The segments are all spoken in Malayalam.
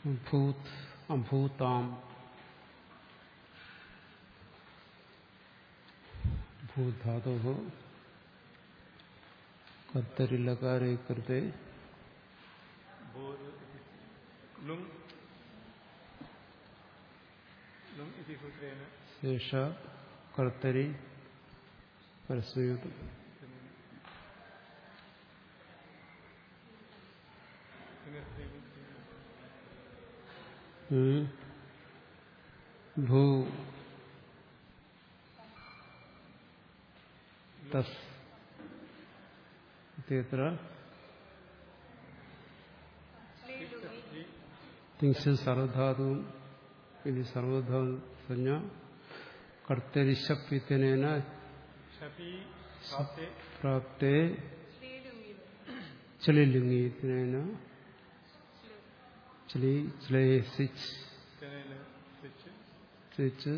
ഭൂത് അഭൂതാം ഭൂധാതോ കർത്തരിലകാരേ കൃതേ ലുങ് ലുങ് ഇതി സൂത്രേണ ശേഷ കർത്തരി പരസ്മയുത് ഉം. ഭൂ തസ് ഇത്യത്ര തിങ്സ് സർവധാതുവും ഇത് സർവധാതു സഞ്ജ കർത്തരിശപ്പ് ഇത്യനേന ശപി പ്രാപ്തേ പ്രാപ്തേ ചലിലിംഗി ഇത്യനേന ചലി ചലയസിച്ച് തേന സ്വിച്ച് സിച്ച്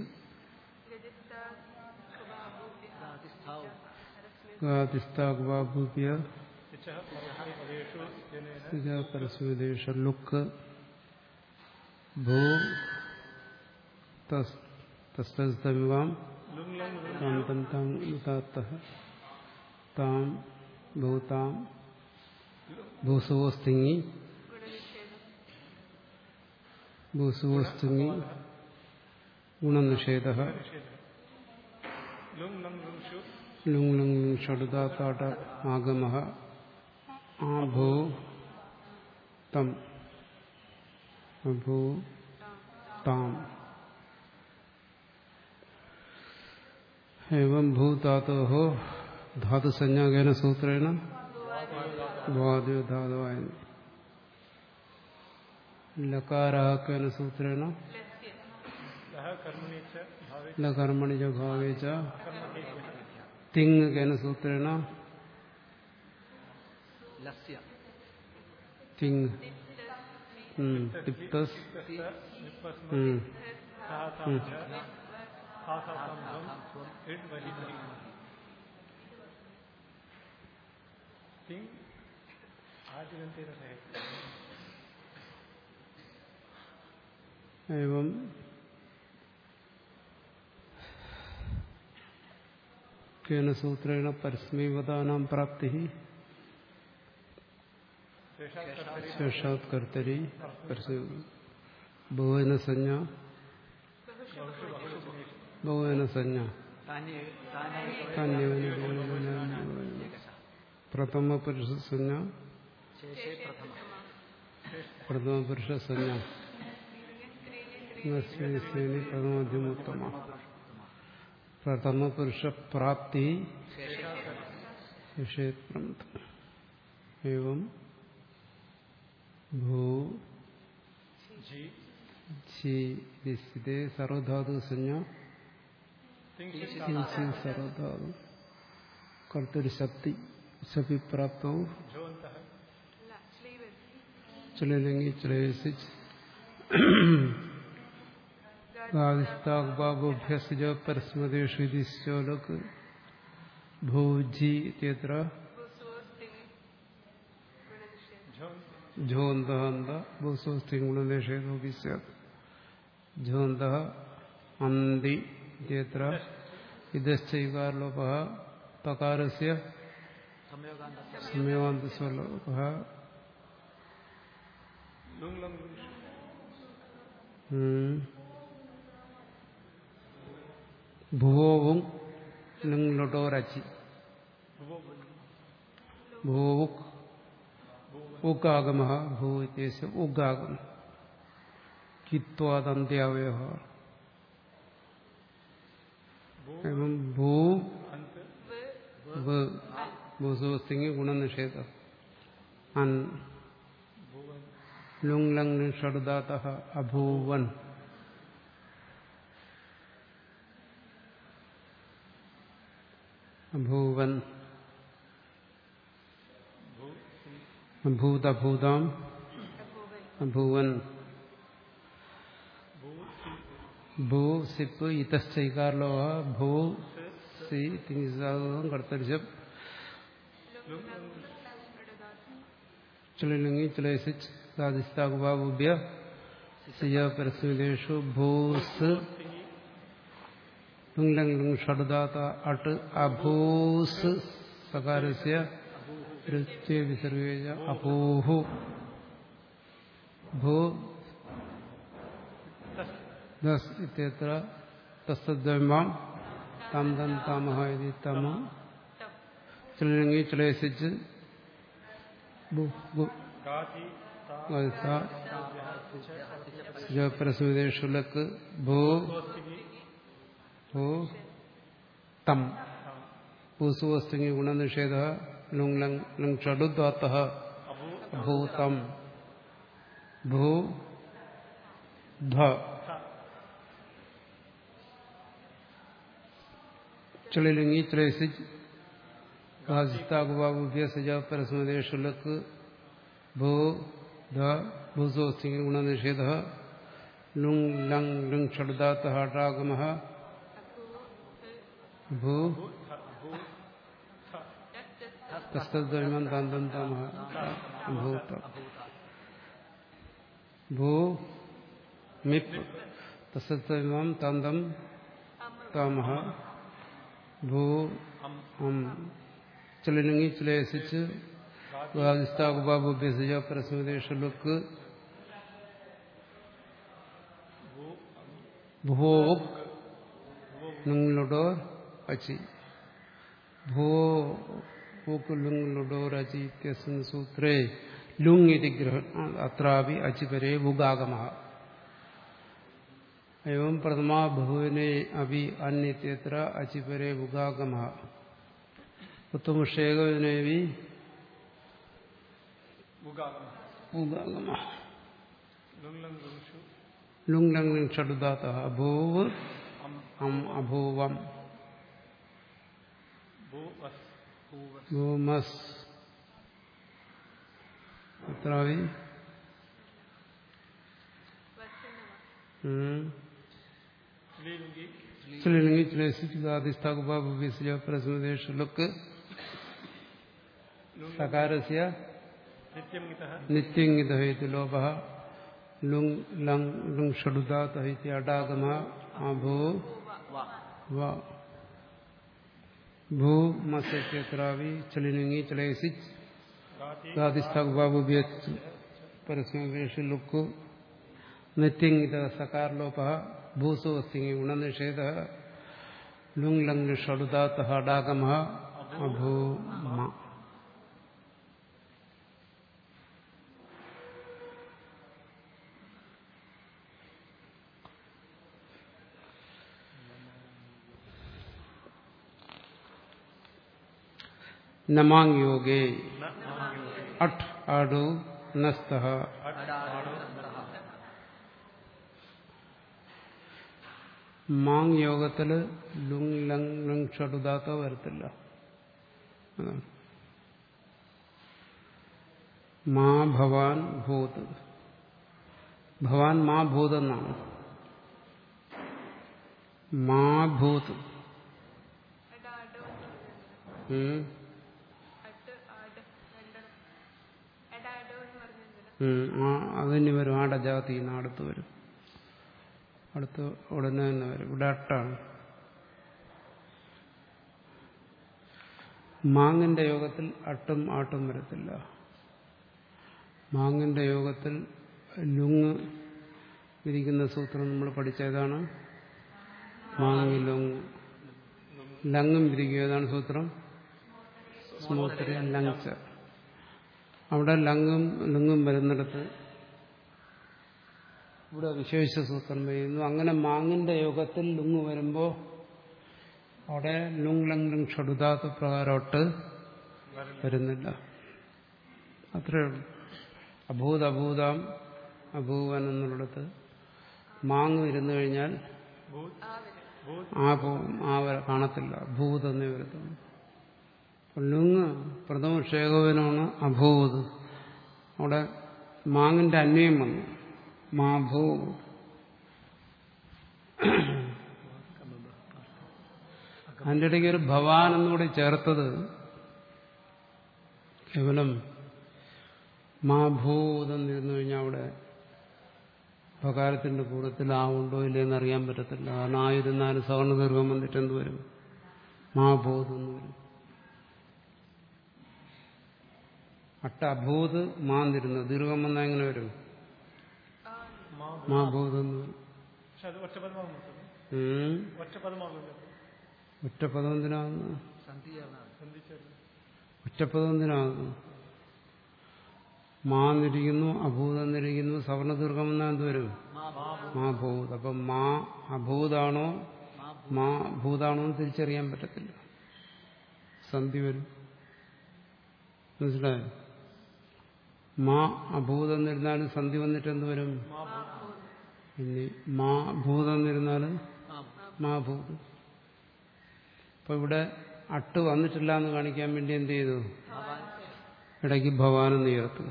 ഗാതിസ്ഥാഗ്വാഭൂപ്യ ഇച്ഛഃ പരസ്മൈ പദേഷു ഇത്യനേന ഇത് പരസ്മദേശ ലുക്ക് ഭൂ തസ് തസ്തസ്തവിവാം ലുങ് ലങ് ലുങ് താം തം താം ഉദാത്ത താം ഭൂതാം ഭൂസുവോസ്തിങ്ങി ഭൂസുവോസ്തിങ്ങി ഗുണനിഷേധ ലുങ് ലങ് ലുങ്ഷു ലുങ് ലുങ് ലുങ് ഷടുദാത്താട്ട ആഗമ ആഭൂ തം അഭൂ താം एवं भूधातो धातुसंज्ञा केन सूत्रेण भवादयो धातवाय लकारः केन सूत्रेण ലഹ കർമ്മണി ച ഭാവേ लकर्मणि च भावे च കർമ്മകേഭ്യഃ तिङ् केन सूत्रेण ലസ്യ तिङ् हम्म, तिप्तस् തസ്ത നിപ്പസ്മ हम्म, സഹ താം ച ആസാസം ധ്വം ഇഡ് വലി തിങ് ആദ്യന്തെ രസേ एवं केन सूत्रेण परस्मैवदानां प्राप्तिः ശേഷാത് കർത്തരി शेषात् कर्तरि परस्मै बहुवचन संज्ञा बहुवचन संज्ञा താനി താനി കാന്യവന് പ്രഥമ പുരുഷ സംജ്ഞ ശേഷേ പ്രഥമ പ്രഥമ പുരുഷ സംജ്ഞ സ്ത്രീ പ്രഥമധ്യമുത്തമ പ്രഥമ പുരുഷ പ്രാപ്തി വിഷയപ്രമത एवं ഭൂ ജി ഛി ഇതി സ്ഥിതേ സർവധാതു സംജ്ഞ തിങ് കിഞ്ചി സർവധാതു കർത്തരി ശക്തി ശപി പ്രാപ്തവും ജോന്തഃ ചലനെങ്കിൽ ചലയസിച്ച് ഗാദിസ്ഥാഗ്ബാഭ്യസിജ പരസ്മതേഷു ഇതി ശ്ലോക് ഭൂജി ഇത്യത്ര ജോന്ത ഝോന്തഹന്ത ഭൂസ്വസ്തിഗുണനിഷേധോപി സ്യാത് ഝോന്തഃ അന്തി ഇത്യത്ര ഇതശ്ചൈകാരലോപः തകാരസ്യ സംയോഗാന്ത സംയോഗാന്തസ്വലോപः ലുങ് ലങ് ലുങ്ഷു ഉം. ഭുവോവും ലിംഗ്ലൊട്ടോരച്ചി ഭൂവുക് ഉഗാഗമ ഭൂ ഇത്യസ്യ ഉഗാഗം കിത്വാദന്ത്യാവയ एवं भू അന്ത് व भूसुस्तिंग गुणनिषेध अन् ഭുവൻ लुङ् लङ् षड्दातः अभूवन् अभूवन् ഭൂ अभूतभूताम् अभूवन् ഭൂ ഭൂ സിപ്പ് ഇതശ്ചൈകാരലോ ഭൂ സി തിങ്സാദം കർത്തരിശം ലുങ് ലങ് ചുളിലിംഗി ചുലൈസിച്ച് സാധിസ്ഥാകുബാബുഭ്യ സിജ പരസ്മിതേഷു ഭൂസ് ലുങ് ലങ് ലുങ് ഷഡുദാത അട്ട് അഭൂസ് സകാരസ്യ രുച്യ വിസർഗേജ അപൂഹു ഭൂ ദസ് ഇത്യത്ര തസ്തദ്വയമാം തം തം താമഹ ഇതി തമ ചിലങ്ങി ചിലസിച്ച് ബു ബു गाति ता വത്സ ജപരസ്മിതേഷു ലക്ക് ഭൂ स्वस्तिनि ഭൂ തം ഭൂസുവസ്തുങ്ങി ഗുണനിഷേധ ലുങ് ലങ് ലുങ് ഷഡുദ്വാത്ത अभू ഭൂതം ഭൂ ധ ചളിലുങ്ങി ത്രേസിച്ച് ഗാസിത്താകുബാബുഭ്യ പരസ്മതേഷു ലക്ക് ഭൂ ധ ഭൂസുവസ്തുങ്ങി ഗുണനിഷേധ ലുങ് ലങ് ലുങ് ഷഡുദാത്ത ഹടാഗമ ഭൂ തസ്തദ്വൈമം താന്തം താമഹ ഭൂത ഭൂ മിപ് തസ്തദ്വൈമം താന്തം താമഹ ഭൂ അം ചലിനുങ്ങി ചിലയസിച്ച് ഗാദിസ്ഥാകുബാബുഭ്യസിജ പരസ്മതേഷു ലുക്ക് ഭൂക് ലുങ്ങുടോർ അച്ചി ഭൂ പൂക്ക് ലുങ് ലുഡോർ അച്ചി ഇത്യസ്മിൻ സൂത്രേ ലുങ് ഇതി ഗ്രഹ അത്രാപി അച്ചിപരേ ഭുഗാഗമ एवं प्रथमा बहुविने अभी अन्यत्र अचिपरे भुगागम उत्तमशेगविने भी मुगागम भुगागम लुंग लंग लुंगशु लुंग लंग लंग षडुदात अभूव अम अम अभूवम भू वस् भूमस् अत्रावि श्रीलिंगी स्त्रीलिंगी श्लेषितादिस्थाकुपाभिसज प्रस्मदेषु लुक् सकारस्य नित्यम इतः नित्यङ्गितः इति लोपः लुङ् लङ् लुङ् षडुदातः इति अडागमः अभू वा व भूमस्यत्रावि चलिनुङि चलयसिच् गाति गादिस्थाकुपाभिभ्य परस्मदेषु लुक् नित्यङ्गितः सकारलोपः भूसु अस्ति गुणनिषेधः लुङ् लङ् षडुदातः अडागमः अभूम नमांग योगे अठ आडु नस्तः മാങ് യോഗത്തില് ലുങ് ലങ് ലങ് ഷടുദാത്തോ വരത്തില്ല അതാണ്. മാ ഭവാൻ ഭൂത് ഭവാൻ മാ ഭൂത് എന്നാണ് മാ ഭൂത് ഉം. ഉം. ആ അതിന് വരും ആടജാതി അടുത്ത് വരും അടുത്ത് ഉടനെ തന്നെ വരും ഇവിടെ അട്ടാണ് മാങ്ങിന്റെ യോഗത്തിൽ അട്ടും ആട്ടും വരത്തില്ല മാങ്ങിന്റെ യോഗത്തിൽ ലുങ് വിരിക്കുന്ന സൂത്രം നമ്മൾ പഠിച്ചതാണ് മാങ്ങി ലുങ് ലങ്ങും വിരിക്കുക ഏതാണ് സൂത്രം സ്മൂത്രി ലങ്ച അവിടെ ലങ്ങും ലുങ്ങും വരുന്നിടത്ത് ഇവിടെ വിശേഷ സൂത്രം ചെയ്യുന്നു അങ്ങനെ മാങ്ങിന്റെ യോഗത്തിൽ ലുങ് വരുമ്പോൾ അവിടെ ലുങ് ലങ് ലുങ് ഷടുതാത്ത പ്രകാരമൊട്ട് വരുന്നില്ല അത്രയേ ഉള്ളൂ അഭൂത അഭൂതാം അഭൂവൻ എന്നുള്ളിടത്ത് മാങ്ങ് ഇരുന്നു കഴിഞ്ഞാൽ भूत भूत ആ പോവും ആ വര- കാണത്തില്ല ഭൂത് എന്നേ വരത്തുള്ളൂ അപ്പോൾ ലുങ് പ്രഥമ ക്ഷേകവനാണ് അഭൂത് അവിടെ മാങ്ങിന്റെ അന്വയം വന്നു മാഭൂ അതിൻ്റെ ഇടയ്ക്ക് ഒരു ഭവാൻ എന്നുകൂടി ചേർത്തത് കേവലം മാഭൂതെന്നിരുന്നു കഴിഞ്ഞാൽ അവിടെ ഭകാരത്തിന്റെ പൂർവ്വത്തിൽ ആ ഉണ്ടോ ഇല്ലയെന്ന് അറിയാൻ പറ്റത്തില്ല കാരണം ആയിരുന്നാലും സവർണ ദീർഘം വന്നിട്ട് എന്ത് വരും മാഭൂത് എന്ന് വരും അട്ട അഭൂത് മാന്നിരുന്നു ദീർഘം വന്നാൽ എങ്ങനെ വരും മാ മാഭൂത് എന്ന് വരും പക്ഷെ അത് ഒറ്റപദമാകുന്നു ഉം. ഒറ്റപദമാകുന്നു ഒറ്റപ്പദം എന്തിനാകുന്നു സന്ധിയാണ് സന്ധിച്ചേർന്ന് ഒറ്റപ്പദം എന്തിനാകുന്നു മാന്നിരിക്കുന്നു അഭൂതെന്നിരിക്കുന്നു സവർണ ദീർഘം വന്നാൽ എന്ത് വരും മാഭൂത് അപ്പം മാ അഭൂതാണോ മാ ഭൂതാണോ എന്ന് തിരിച്ചറിയാൻ പറ്റത്തില്ല സന്ധി വരും മനസ്സിലായോ മാ അഭൂതെന്നിരുന്നാലും സന്ധി വന്നിട്ട് എന്ത് വരും ഇനി മാ ഭൂതെന്നിരുന്നാലും മാ ഭൂത് അപ്പൊ ഇവിടെ അട്ട് വന്നിട്ടില്ല എന്ന് കാണിക്കാൻ വേണ്ടി എന്ത് ചെയ്തു ഇടയ്ക്ക് ഭവാനം നീർത്ത്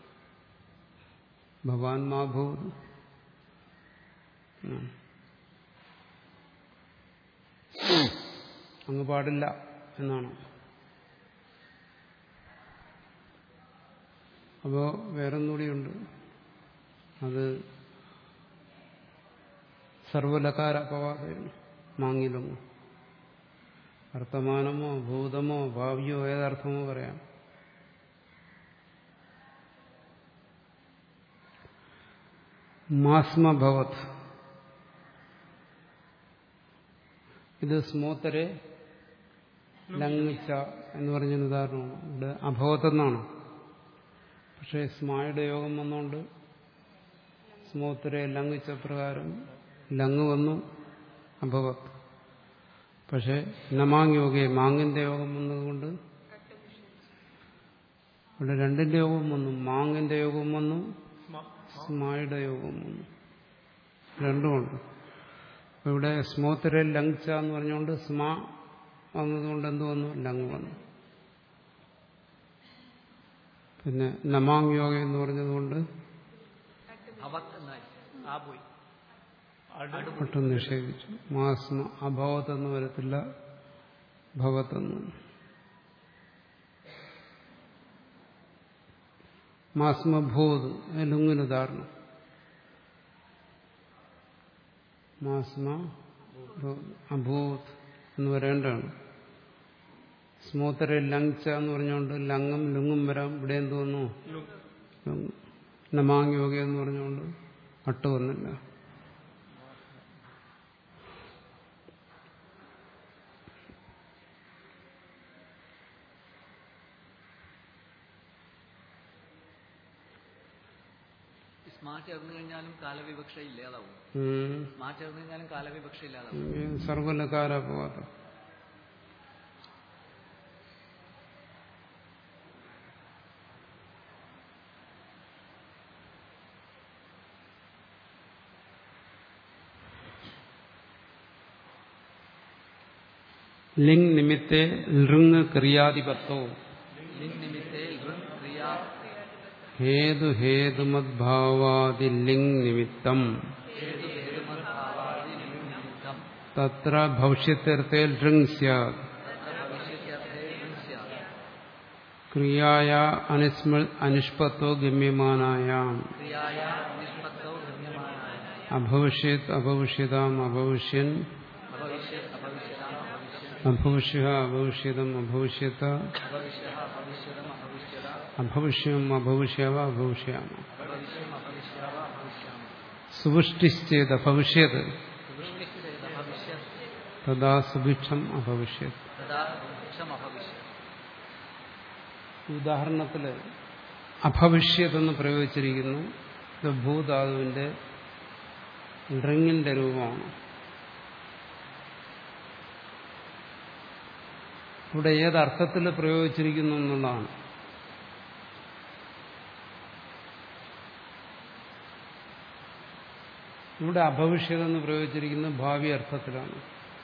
ഭവാൻ മാ ഭൂത് ഉം. അങ്ങ് പാടില്ല എന്നാണ് അപ്പോ വേറൊന്നുകൂടിയുണ്ട് അത് സർവലകാര അപവാദമാണ് മാങ്ങിലൊന്നും വർത്തമാനമോ ഭൂതമോ ഭാവിയോ ഏതർത്ഥമോ പറയാം മാസ്മഭവത് ഇത് സ്മോത്തരെ ലംഘിച്ച എന്ന് പറഞ്ഞൊരു ഉദാഹരണമാണ് ഇവിടെ അഭവത്തെന്നാണ് പക്ഷേ സ്മായുടെ യോഗം വന്നുകൊണ്ട് സ്മോത്തരെ ലംഘിച്ച പ്രകാരം ലങ് വന്നു അഭവത് പക്ഷെ നമാങ് യോഗയെ മാങ്ങിന്റെ യോഗം വന്നതുകൊണ്ട് ഇവിടെ രണ്ടിന്റെ യോഗം വന്നു മാങ്ങിന്റെ യോഗം വന്നു സ്മായുടെ യോഗം വന്നു രണ്ടുമുണ്ട് അപ്പൊ ഇവിടെ സ്മോത്തരെ ലങ്ച എന്ന് പറഞ്ഞുകൊണ്ട് സ്മാ വന്നതുകൊണ്ട് എന്ത് വന്നു ലങ് വന്നു പിന്നെ നമാങ് യോഗ എന്ന് പറഞ്ഞതുകൊണ്ട് അവത്ത് എന്നായി ആ പോയി ഒട്ടും നിഷേധിച്ചു മാസ്മ അഭവത്തെന്ന് വരത്തില്ല ഭവത്തെന്ന് മാസ്മഭൂത് ലുങ്ങിന് ഉദാഹരണം മാസ്മ ഭൂത്, അഭൂത് എന്ന് വരേണ്ടതാണ് സ്മൂത്തരെ ലങ്ച എന്ന് പറഞ്ഞുകൊണ്ട് ലങ്ങും ലുങ്ങും വരാം ഇവിടെ എന്ത് വന്നു ലുങ്. നമാങ് യോഗ എന്ന് പറഞ്ഞുകൊണ്ട് അട്ട് വന്നില്ല സ്മാ ചേർന്ന് കഴിഞ്ഞാലും കാലവിവക്ഷ ഇല്ലാതാവും ഉം. സ്മാ ചേർന്ന് കഴിഞ്ഞാലും കാലവിവക്ഷ ഇല്ലാതാവും ഈ സർവലകാരപവാദം ലിംഗ് നിമിത്തെ ലൃങ് ക്രിയാധിപത്തോ ലിംഗ് നിമിത്തേ ലൃങ് ക്രിയാ ഹേതു ഹേതുമദ്ഭാവാദി ലിംഗ് നിമിത്തം ഹേതു ഹേതുമദ്ഭാവാദി ലിംഗ് നിമിത്തം തത്ര ഭവിഷ്യത്യർത്ഥേ ലൃങ് സ്യാത് തത്ര ഭവിഷ്യത്യർത്ഥേ ലൃങ് സ്യാത് ക്രിയായ അനുസ്മ അനുഷ്പത്തോ ഗമ്യമാനായാം ക്രിയായ നിഷ്പത്തോ ഗമ്യമാനായ അഭവിഷ്യത് അഭവിഷ്യതാം അഭവിഷ്യൻ അഭവിഷ്യത് അഭവിഷ്യതാം അഭവിഷ്യത് അഭവിഷ്യ അഭവിഷ്യതം അഭവിഷ്യത്ത അഭവിഷ്യ അഭവിഷ്യതം അഭവിഷ്യത അഭവിഷ്യം അഭവിഷ്യവ അഭവിഷ്യാമ അഭവിഷ്യം അഭവിഷ്യാവ അഭവിഷ്യാമ സുവൃഷ്ടിശ്ചേത് അഭവിഷ്യത് വൃഷ്ടിശ്ചേത് അഭവിഷ്യത് തഥാ സുഭിക്ഷം അഭവിഷ്യത് തഥാ വൃക്ഷം അഭവിഷ്യത് ഉദാഹരണത്തിൽ അഭവിഷ്യതെന്ന് പ്രയോഗിച്ചിരിക്കുന്നു ഇത് ഭൂധാതുവിന്റെ റിങ്ങിന്റെ രൂപമാണ് ഇവിടെ ഏതർത്ഥത്തിൽ പ്രയോഗിച്ചിരിക്കുന്നു എന്നുള്ളതാണ് ഇവിടെ അഭവിഷ്യതെന്ന് പ്രയോഗിച്ചിരിക്കുന്നത് ഭാവി അർത്ഥത്തിലാണ്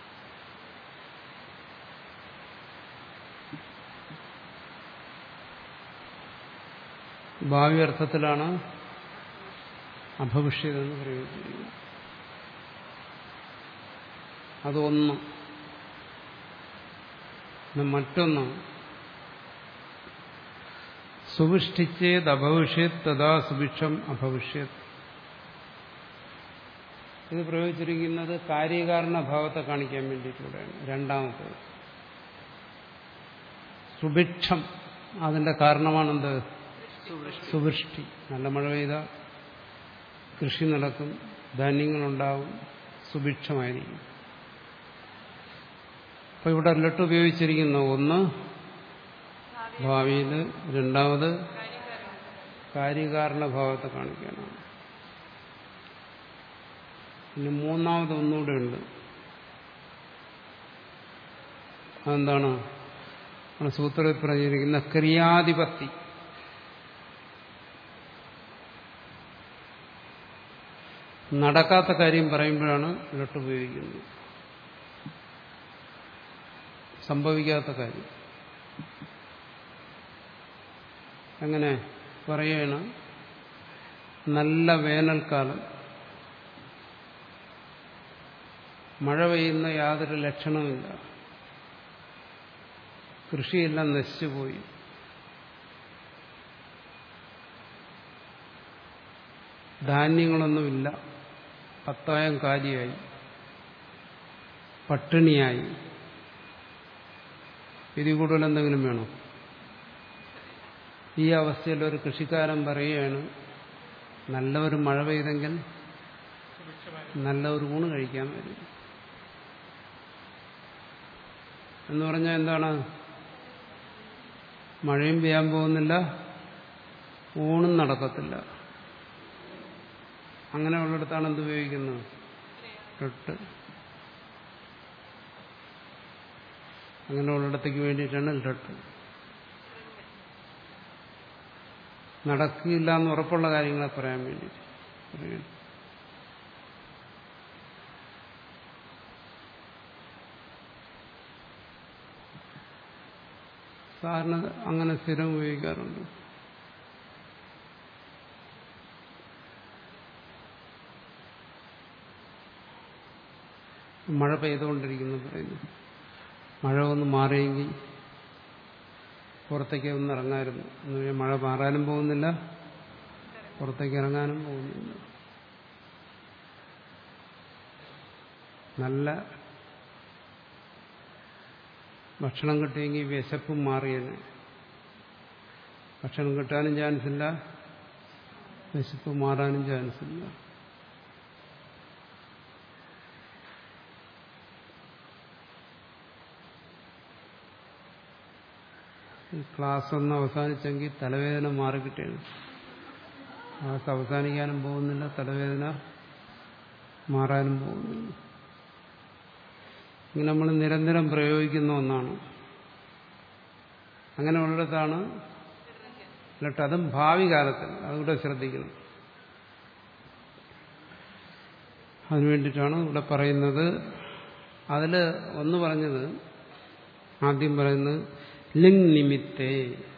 ഭാവി അർത്ഥത്തിലാണ് അഭവിഷ്യതെന്ന് പ്രയോഗിച്ചിരിക്കുന്നത് അതൊന്ന് പിന്നെ മറ്റൊന്ന് സുവിഷ്ടിച്ചേത് അഭവിഷ്യത് തഥാ സുഭിക്ഷം അഭവിഷ്യത് ഇത് പ്രയോഗിച്ചിരിക്കുന്നത് കാര്യകാരണ ഭാവത്തെ കാണിക്കാൻ വേണ്ടിയിട്ടുള്ളതാണ് രണ്ടാമത്തത് സുഭിക്ഷം അതിന്റെ കാരണമാണെന്ത് സുവൃഷ്ടി നല്ല മഴ പെയ്ത കൃഷി നടക്കും ധാന്യങ്ങളുണ്ടാവും സുഭിക്ഷമായിരിക്കും അപ്പൊ ഇവിടെ ലട്ട് ഉപയോഗിച്ചിരിക്കുന്ന ഒന്ന് ഭാവിയിൽ രണ്ടാമത് കാര്യകാരണ ഭാവത്തെ കാണിക്കാനാണ് പിന്നെ മൂന്നാമത് ഒന്നുകൂടെ ഉണ്ട് അതെന്താണ് ആണ് സൂത്രത്തിൽ പറഞ്ഞിരിക്കുന്ന ക്രിയാധിപത്തി നടക്കാത്ത കാര്യം പറയുമ്പോഴാണ് ലട്ട് ഉപയോഗിക്കുന്നത് സംഭവിക്കാത്ത കാര്യം അങ്ങനെ പറയുകയാണ് നല്ല വേനൽക്കാലം മഴ പെയ്യുന്ന യാതൊരു ലക്ഷണമില്ല കൃഷിയെല്ലാം നശിച്ചുപോയി ധാന്യങ്ങളൊന്നുമില്ല പത്തായം കാര്യമായി പട്ടിണിയായി ഇതിൽ കൂടുതൽ എന്തെങ്കിലും വേണോ ഈ അവസ്ഥയിൽ ഒരു കൃഷിക്കാരൻ പറയുകയാണ് നല്ല ഒരു മഴ പെയ്തെങ്കിൽ നല്ല ഒരു ഊണ് കഴിക്കാൻ വരും എന്ന് പറഞ്ഞാൽ എന്താണ് മഴയും പെയ്യാൻ പോകുന്നില്ല ഊണും നടക്കത്തില്ല അങ്ങനെയുള്ളിടത്താണ് എന്ത് ഉപയോഗിക്കുന്നത് തൊട്ട് അങ്ങനെയുള്ളിടത്തേക്ക് വേണ്ടിയിട്ടാണ് ലട്ട് നടക്കില്ല എന്ന് ഉറപ്പുള്ള കാര്യങ്ങളെ പറയാൻ വേണ്ടിയിട്ട് പറയുന്നു സാറിന് അങ്ങനെ സ്ഥിരം ഉപയോഗിക്കാറുണ്ട് മഴ പെയ്തുകൊണ്ടിരിക്കുന്നു പറയുന്നു മഴ ഒന്ന് മാറിയെങ്കിൽ പുറത്തേക്ക് ഒന്ന് ഇറങ്ങായിരുന്നു എന്ന് പറഞ്ഞാൽ മഴ മാറാനും പോകുന്നില്ല പുറത്തേക്ക് ഇറങ്ങാനും പോകുന്നില്ല നല്ല ഭക്ഷണം കിട്ടിയെങ്കിൽ വിശപ്പും മാറിയേനെ ഭക്ഷണം കിട്ടാനും ചാൻസ് ഇല്ല വിശപ്പ് മാറാനും ചാൻസ് ഇല്ല ക്ലാസ് ഒന്ന് അവസാനിച്ചെങ്കിൽ തലവേദന മാറിക്കിട്ടേണ് ക്ലാസ് അവസാനിക്കാനും പോകുന്നില്ല തലവേദന മാറാനും പോകുന്നില്ല ഇങ്ങനെ നമ്മൾ നിരന്തരം പ്രയോഗിക്കുന്ന ഒന്നാണ് അങ്ങനെ ഉള്ളിടത്താണ് എന്നിട്ട് അതും ഭാവി കാലത്തിൽ അതുകൂടെ ശ്രദ്ധിക്കണം അതിനു വേണ്ടിയിട്ടാണ് ഇവിടെ പറയുന്നത് അതിൽ ഒന്ന് പറഞ്ഞത് ആദ്യം പറയുന്നത് ലിംഗ് നിമിത്തേ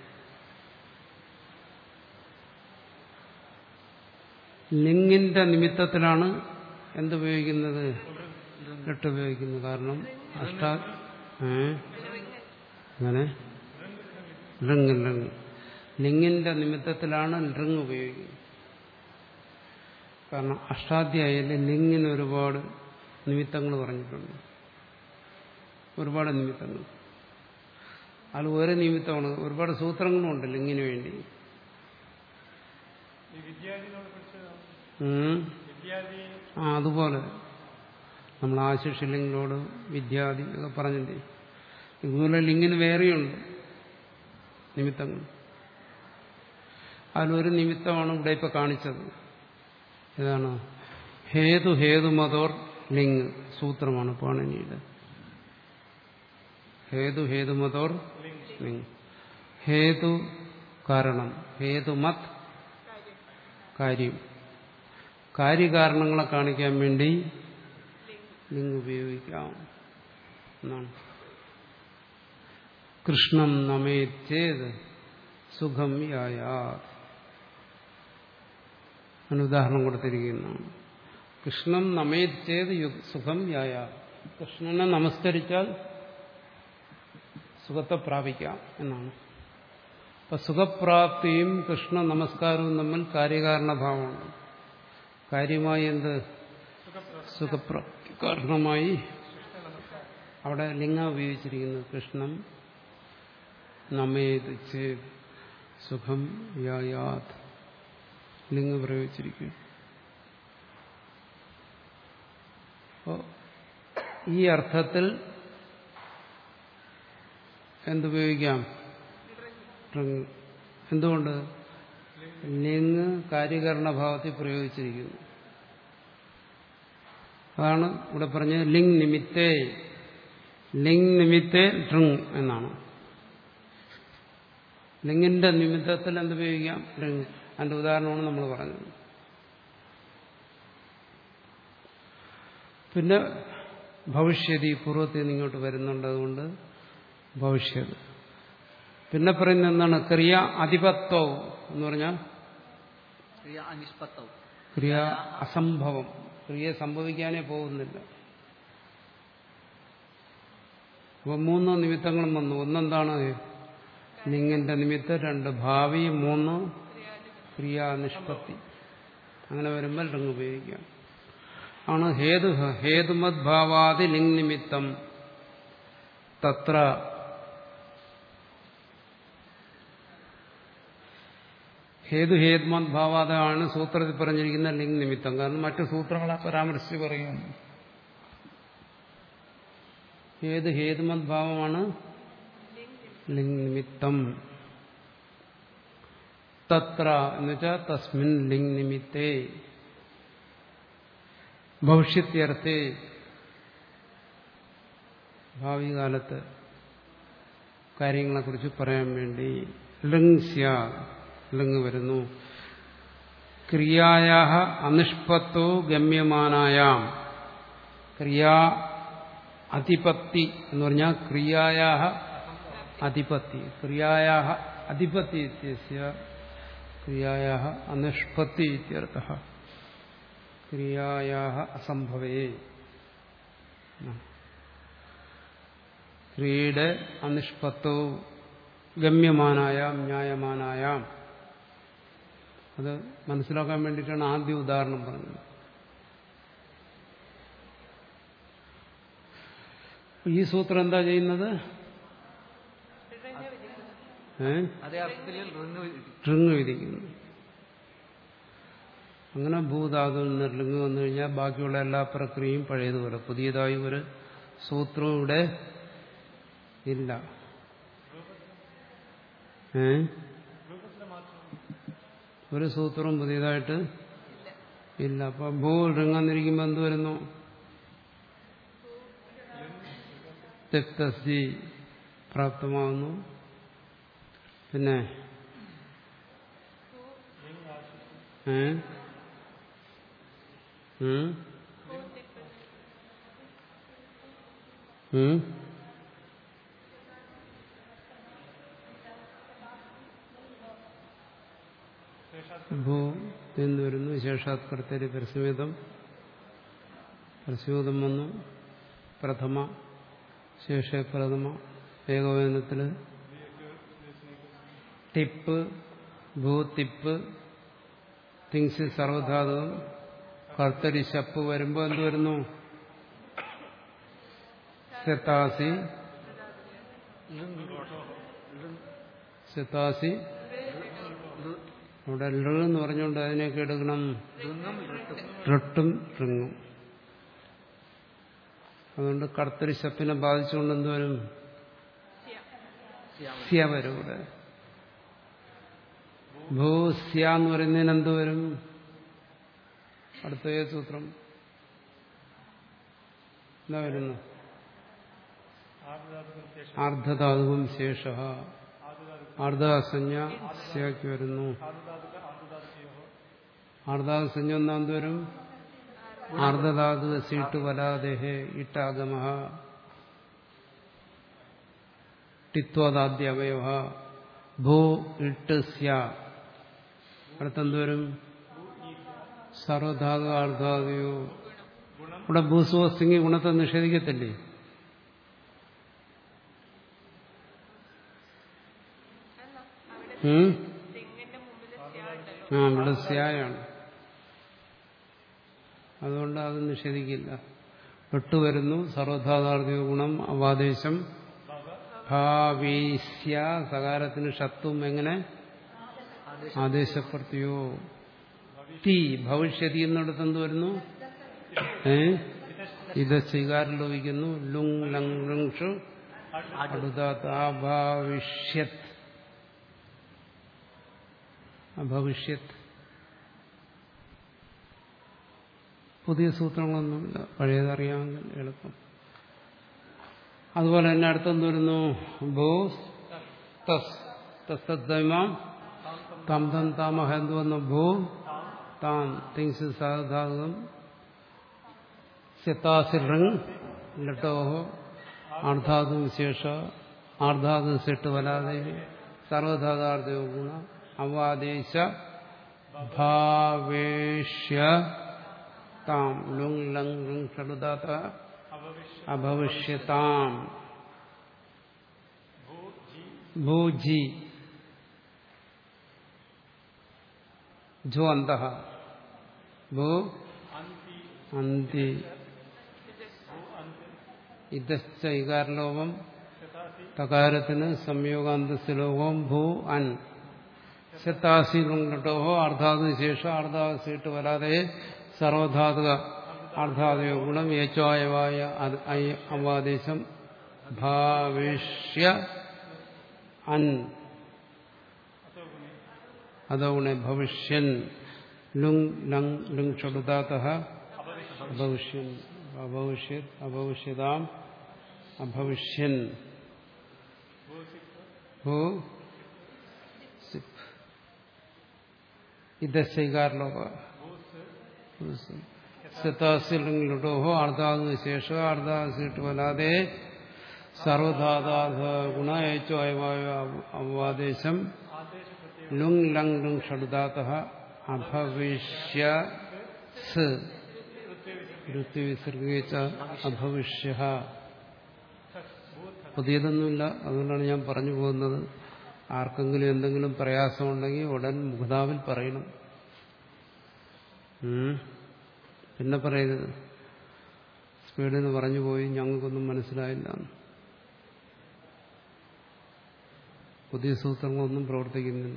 ലിംഗിന്റെ നിമിത്തത്തിലാണ് എന്തുപയോഗിക്കുന്നത് ലിട്ട് ഉപയോഗിക്കുന്നത് കാരണം അഷ്ടാ ഏ അങ്ങനെ ലിംഗ് ലിംഗ് ലിംഗിന്റെ നിമിത്തത്തിലാണ് ലിംഗ് ഉപയോഗിക്കുന്നത് കാരണം അഷ്ടാധ്യായയിൽ ലിംഗിന് ഒരുപാട് നിമിത്തങ്ങൾ പറഞ്ഞിട്ടുണ്ട് ഒരുപാട് നിമിത്തങ്ങൾ അത് ഒരു നിമിത്തമാണ് ഒരുപാട് സൂത്രങ്ങളുണ്ട് ലിംഗിന് വേണ്ടി ഈ വിദ്യാർത്ഥികളെ കുറിച്ച് ഉം. വിദ്യാർത്ഥി ആ അതുപോലെ നമ്മൾ ആശിഷിലിംഗിനോട് വിദ്യാദി ഒക്കെ പറഞ്ഞില്ലേ ഇതുപോലെ ലിംഗിന് വേറെയുണ്ട് നിമിത്തങ്ങൾ അതിലൊരു നിമിത്തമാണ് ഇവിടെ ഇപ്പൊ കാണിച്ചത് ഏതാണ് ഹേതു ഹേതുമതോർ ലിംഗ് സൂത്രമാണ് പാണിനിയുടെ ഹേതു ഹേതുമതോർ ലിംഗ് ഹേതു കാരണം ഹേതുമത് കാര്യം കാര്യകാരണങ്ങളെ കാണിക്കാൻ വേണ്ടി ലിംഗ് ഉപയോഗിക്കാം എന്നാണ് കൃഷ്ണം നമേച്ചേത് സുഖം യായാ അതിന് ഉദാഹരണം കൊടുത്തിരിക്കുന്നതാണ് കൃഷ്ണം നമേച്ചേത് സുഖം യായാ കൃഷ്ണനെ നമസ്കരിച്ചാൽ സുഖത്തെ പ്രാപിക്കാം എന്നാണ് അപ്പൊ സുഖപ്രാപ്തിയും കൃഷ്ണ നമസ്കാരവും തമ്മിൽ കാര്യകാരണഭാവമുണ്ട് കാര്യമായി എന്ത് സുഖപ്രാപ്തി കാരണമായി അവിടെ ലിംഗം ഉപയോഗിച്ചിരിക്കുന്നത് കൃഷ്ണം നമേത് ചേത് സുഖം യായാത് ലിംഗം പ്രയോഗിച്ചിരിക്കും അപ്പോ ഈ അർത്ഥത്തിൽ എന്തുപയോഗിക്കാം ഋങ്. എന്തുകൊണ്ട് ലിംഗ് കാര്യകരണഭാവത്തിൽ പ്രയോഗിച്ചിരിക്കുന്നു അതാണ് ഇവിടെ പറഞ്ഞത് ലിംഗ് നിമിത്തേ ലിംഗ് നിമിത്തേ ഋങ് എന്നാണ് ലിംഗിന്റെ നിമിത്തത്തിൽ എന്തുപയോഗിക്കാം ഋങ് അതിന്റെ ഉദാഹരണമാണ് നമ്മൾ പറഞ്ഞത് പിന്നെ ഭവിഷ്യതി പൂർവ്വത്തിൽ നിന്ന് ഇങ്ങോട്ട് വരുന്നുണ്ട് അതുകൊണ്ട് ഭവിഷ്യത് പിന്നെ പറയുന്നത് എന്താണ് ക്രിയ അധിപത്വവും എന്ന് പറഞ്ഞാൽ ക്രിയ അനിഷ്പത്തവും ക്രിയ അസംഭവം ക്രിയ സംഭവിക്കാനേ പോകുന്നില്ല അപ്പൊ മൂന്ന് നിമിത്തങ്ങളും വന്നു ഒന്നെന്താണ് ലിംഗിന്റെ നിമിത്തം രണ്ട് ഭാവി മൂന്ന് ക്രിയാനിഷ്പത്തി അങ്ങനെ വരുമ്പോൾ ലിംഗ് ഉപയോഗിക്കാം ആണ് ഹേതു ഹേതുമദ്ഭാവാദി ലിംഗ് നിമിത്തം തത്ര ഹേതു ഹേതുമദ്ഭാവാദമാണ് സൂത്രത്തിൽ പറഞ്ഞിരിക്കുന്ന ലിംഗ് നിമിത്തം കാരണം മറ്റു സൂത്രങ്ങളെ പരാമർശിച്ച് പറയുന്നു ഏത് ഹേതുമദ്ഭാവമാണ് ലിംഗ് നിമിത്തം തത്ര എന്നുവെച്ചാൽ തസ്മിൻ ലിംഗ് നിമിത്തേ ഭവിഷ്യത്യർത്ഥേ ഭാവി കാലത്ത് കാര്യങ്ങളെക്കുറിച്ച് പറയാൻ വേണ്ടി ലിംഗ് സ്യാ ലിംഗ് വരുന്നു ക്രിയായ അനിഷ്പത്തോ ഗമ്യമാനായാം ക്രിയാ അധിപത്തി എന്ന് പറഞ്ഞാൽ ക്രിയായ അധിപത്തി ക്രിയായ അധിപത്തി ഇത്യസ്യ ക്രിയായ അനിഷ്പത്തി ഇത്യർത്ഥ ക്രിയായ അസംഭവേ ക്രിയയുടെ അനിഷ്പത്തോ ഗമ്യമാനായാം ന്യായമാനായാം അത് മനസ്സിലാക്കാൻ വേണ്ടിയിട്ടാണ് ആദ്യ ഉദാഹരണം പറഞ്ഞത് ഈ സൂത്രം എന്താ ചെയ്യുന്നത് ഏ അതേ അർത്ഥത്തിൽ ഋങ് ഋങ് വിധിക്കുന്നു അങ്ങനെ ഭൂധാതു നിർലിംഗ് വന്നു കഴിഞ്ഞാൽ ബാക്കിയുള്ള എല്ലാ പ്രക്രിയയും പഴയതുപോലെ പുതിയതായി ഒരു സൂത്രവും ഇവിടെ ഇല്ല ഏ ഒരു സൂത്രവും പുതിയതായിട്ട് ഇല്ല അപ്പൊ ഭൂ ഋങ്ങന്നിരിക്കുമ്പോ എന്ത് വരുന്നു തെക്തസ്ജി പ്രാപ്തമാകുന്നു പിന്നെ ഏ ഉം? ഉം? ഭൂ എന്ന് വരുന്നു ശേഷാത്കർത്തരി പരസ്യമേതം പരസ്യമേതം വന്നു പ്രഥമ ശേഷ പ്രഥമ ഏകോപനത്തില് ടിപ്പ് ഭൂത്തിപ്പ് തിങ്സ് സർവധാതുകം കർത്തരി ശപ്പ് വരുമ്പോ എന്ത് വരുന്നു സെത്താസി സെത്താസി അവിടെ ലൃ എന്ന് പറഞ്ഞുകൊണ്ട് അതിനെയൊക്കെ എടുക്കണം ഋങ്ങും ഋട്ടും റൊട്ടും റിങ്ങും അതുകൊണ്ട് കർത്തരി ശപ്പിനെ ബാധിച്ചുകൊണ്ട് എന്തുവരും സ്യാമ സ്യ വരും ഇവിടെ ഭൂ സ്യ എന്ന് പറയുന്നതിന് എന്ത് വരും അടുത്ത ഏത് സൂത്രം എന്താ വരുന്നു ആർദ്ധാതുക്കം ശേഷം ആർദ്ധധാതുവും ശേഷ ആർദ്ധാതുക്കം ആർദ്ധാസഞ്ജ സ്യാക്ക് വരുന്നു ആർദ്ധാതുക്ക ആർദ്ധാതുക്കയോ ആർദ്ധാസഞ്ജ ഒന്നാം എന്ത് വരും ആർദ്ധധാതു സീട്ട് വലാദേഹേ ഇട്ടാഗമ ടിത്വാദാദ്യ അവയവ ഭൂ ഇട്ട് സ്യ അടുത്തെന്ത് വരും സർവധാതു ആർദ്ധാതുയോ ഇവിടെ ഭൂസുവസ്തിങ്ങി ഗുണത്തെ നിഷേധിക്കത്തില്ലേ ഉം? ആ ഇവിടെ സ്യായാണ് അതുകൊണ്ട് അത് നിഷേധിക്കില്ല പെട്ടു വരുന്നു സർവധാതാർത്ഥിക ഗുണം അവാദേശം ഭാവീസ്യ സകാരത്തിന് ഷത്വം എങ്ങനെ ആദേശപ്രത്യോ തി ഭവിഷ്യതി എന്നിടത്ത് എന്ത് വരുന്നു ഏ ഇത് സ്വീകാരം ലോപിക്കുന്നു ലുങ് ലങ് ലുങ്ഷു അടുത്താഭാവിഷ്യത് അഭവിഷ്യത് പുതിയ സൂത്രങ്ങളൊന്നുമില്ല പഴയതറിയാമെങ്കിൽ എളുപ്പം അതുപോലെ തന്നെ അടുത്തെന്ത് വരുന്നു ഭൂ തസ് തസ്തദ്മാം തം തം താമഹ എന്ത് വന്നു ഭൂ താൻ തിങ്സ് സാധാതം സിത്താസിറിങ് ലട്ടോഹോ ആർധാതു വിശേഷ ആർധാതു സെട്ട് വലാതെ സർവധാതാർത്ഥ ഗുണ അവാദേശ ഭാവേഷ്യ താം ലുങ് ലങ് ലുങ് ഷടുദാത അഭവിഷ്യതാം ഭൂജി ജോ അന്ത ഭൂ അന്തി ഇതശ്ച ഇകാരലോപം തകാരത്തിന് സംയോഗാന്തസ്ലോകം ഭൂ അൻ ശത്താസി ലുണ്ടോഹോ അർദ്ധാതു ശേഷം അർദ്ധാതു സീട്ട് വരാതെ സർവധാതുക അർദ്ധാതുക ഗുണം ഏച്ചോയവായ അവാദേശം ഭാവിഷ്യ അൻ അതോ ഗുണെ ഭവിഷ്യൻ ലുങ് ലങ് ലുങ് ഷടുദാത അഭവിഷ്യൻ അഭവിഷ്യത് അഭവിഷ്യതാം അഭവിഷ്യൻ ഭൂ സിപ് ഇതശൈകാരലോക സിത്താസിലുടോഹോ അർദ്ധാതു ശേഷ അർദ്ധാതു സീട്ട് വലാതെ സർവധാതാധ ഗുണ ഏച്ചോ അയവായ അവാദേശം ലുങ് ലങ് ലുങ് ഷടുദാത അഭവിഷ്യ ഋത്വിസർഗിച്ച അഭവിഷ്യ പുതിയതൊന്നുമില്ല അതുകൊണ്ടാണ് ഞാൻ പറഞ്ഞു പോകുന്നത് ആർക്കെങ്കിലും എന്തെങ്കിലും പ്രയാസമുണ്ടെങ്കിൽ ഉടൻ മുഖതാവിൽ പറയണം പിന്നെ പറയരുത് സ്പീഡിന് പറഞ്ഞു പോയി ഞങ്ങൾക്കൊന്നും മനസ്സിലായില്ല പുതിയ സൂത്രങ്ങളൊന്നും പ്രവർത്തിക്കുന്നില്ല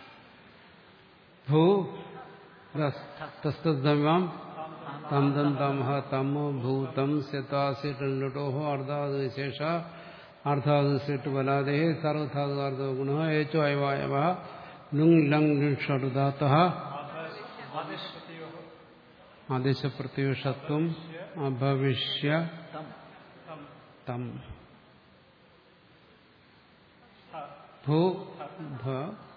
ഭൂ തസ്തം തം തം തമഹ തമോ ഭൂതം സ്യതാസിട്ടോഹോ അർദ്ധാത് ശേഷ അർദ്ധാത് സിട്ട് വലാദേ സർവധാതുകാർദ്ധ ഗുണ ഏച്ചോ അയവായവ ലുങ് ലങ് ഷടുദാത്ത ആദേശപ്രത്യുഷത്വം അഭവിഷ്യ തം ഭൂ ഭ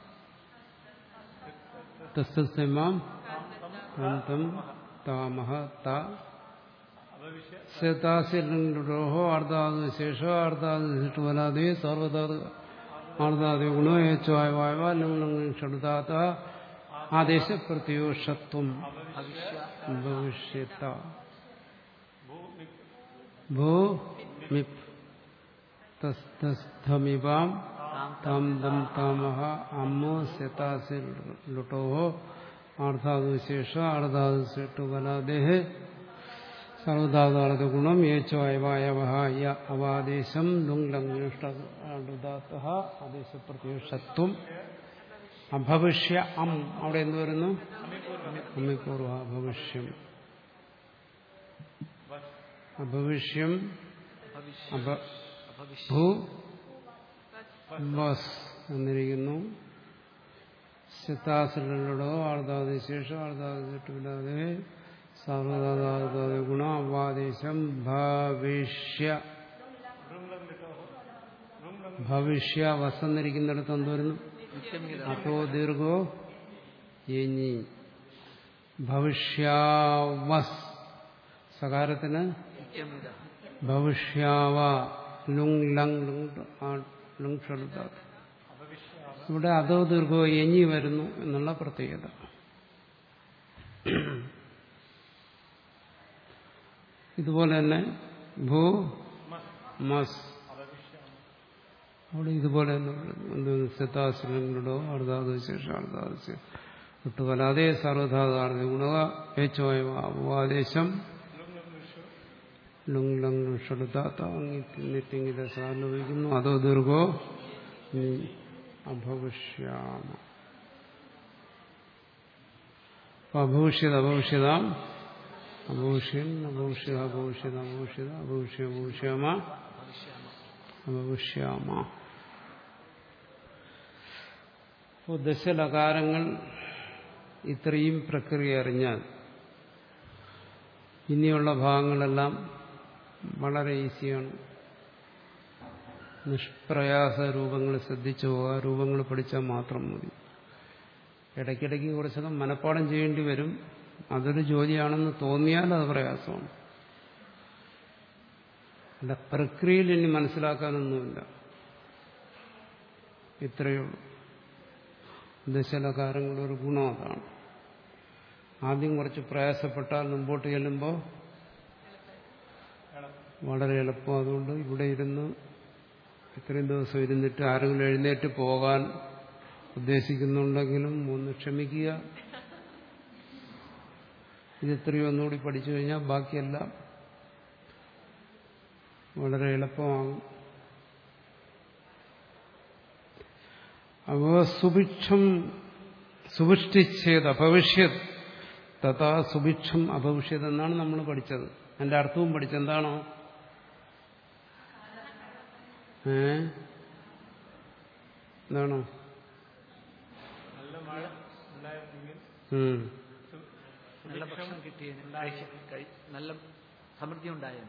തസ്തമാം തം താമഹ ത സേതാസിലോഹോ അർദ്ധാതു ശേഷോ അർദ്ധാതു സിട്ട് വലാതെ സർവധാതു അർദ്ധാതു ഗുണോ ഏച്ചോ അയവായവ ലുങ് ലങ് ഷടുദാത്ത ആദേശപ്രത്യുഷത്വം ഭവിഷ്യത്ത ഭൂ മിപ് തസ്ഥമിവാം താം ദം താമഹ അമ്മോ സെതാസി ലുട്ടോഹോ ആർദ്ധാതുശേഷ ആർദ്ധാതുശേട്ടു ബലാദേഹ സർവധാതാർത്ഥ ഗുണം ഏച്ചോ അയവായവഹ യ അവാദേശം ലുങ് ലംഘിഷ്ട ആദേശപ്രത്യുഷത്വം അഭവിഷ്യ അം അവിടെ എന്ത് വരുന്നു അമ്മിപൂർവ അഭവിഷ്യം അഭവിഷ്യം അഭ ഭൂ ബസ് എന്നിരിക്കുന്നു ശത്താസിലോ ആർദാതി ശേഷം ആർദാതി ചുറ്റുമില്ലാതെ സർവദാതാതെ ഗുണ അവാദേശം ഭവിഷ്യ ഭവിഷ്യ വസന്നിരിക്കുന്നിടത്ത് എന്ത് വരുന്നു അപ്പോ ദീർഘോ എഞ്ഞി ഭവിഷ്യാവസ് സകാരത്തിന് ഭവിഷ്യാവ ലുങ് ലങ് ലുങ് ഷടുത്താത്ത ഇവിടെ അതോ ദീർഘോ എഞ്ഞി വരുന്നു എന്നുള്ള പ്രത്യേകത ഇതുപോലെ തന്നെ ഭൂ മസ് അവിടെ ഇതുപോലെ തന്നെ എന്ത് സിത്താസുരങ്ങളോ അർദ്ധാദശേഷം അർദ്ധാദശ വിട്ടുകലാതെ സർവധാതാർത്തി ഗുണക ഏച്ചോയ ഉപാദേശം ലുങ് ലങ് ഷടുതാങ്ങിത്തിങ്ങിത സാലോപിക്കുന്നു അതോ ദീർഘോ നീ അഭവിഷ്യാമ അപ്പൊ അഭവിഷ്യത് അഭവിഷ്യതാം അഭവിഷ്യൻ അഭവിഷ്യ അഭവിഷ്യത അഭവിഷ്യത അഭവിഷ്യ അഭവിഷ്യാമ അഭവിഷ്യാമ അപ്പോൾ ദശലകാരങ്ങൾ ഇത്രയും പ്രക്രിയ അറിഞ്ഞാൽ ഇനിയുള്ള ഭാഗങ്ങളെല്ലാം വളരെ ഈസിയാണ് നിഷ്പ്രയാസ രൂപങ്ങൾ ശ്രദ്ധിച്ചു പോവുക രൂപങ്ങൾ പഠിച്ചാൽ മാത്രം മതി ഇടയ്ക്കിടയ്ക്ക് കുറച്ചൊക്കെ മനഃപ്പാടം ചെയ്യേണ്ടി വരും അതൊരു ജോലിയാണെന്ന് തോന്നിയാൽ അത് പ്രയാസമാണ് അല്ല പ്രക്രിയയിൽ ഇനി മനസ്സിലാക്കാനൊന്നുമില്ല ഇത്രയേ ഉള്ളൂ ദശലകാരങ്ങളുടെ ഒരു ഗുണം അതാണ് ആദ്യം കുറച്ച് പ്രയാസപ്പെട്ടാൽ മുമ്പോട്ട് ചെല്ലുമ്പോൾ വളരെ എളുപ്പം അതുകൊണ്ട് ഇവിടെ ഇരുന്ന് ഇത്രയും ദിവസം ഇരുന്നിട്ട് ആരെങ്കിലും എഴുന്നേറ്റ് പോകാൻ ഉദ്ദേശിക്കുന്നുണ്ടെങ്കിലും ഒന്ന് ക്ഷമിക്കുക ഇത് ഇത്രയും ഒന്നുകൂടി പഠിച്ചു കഴിഞ്ഞാൽ ബാക്കിയെല്ലാം വളരെ എളുപ്പമാകും അവ സുഭിക്ഷം സുഭിഷ്ടിച്ചേത് അഭവിഷ്യത് തഥാ സുഭിക്ഷം അഭവിഷ്യത് എന്നാണ് നമ്മൾ പഠിച്ചത് അതിന്റെ അർത്ഥവും പഠിച്ചെന്താണോ ഏ എന്താണോ നല്ല മഴ ഉണ്ടായിരുന്നെങ്കിൽ ഉം. നല്ല ഭക്ഷണം കിട്ടിയതിന് കഴിച്ച് കഴി- നല്ല സമൃദ്ധി ഉണ്ടായതിന്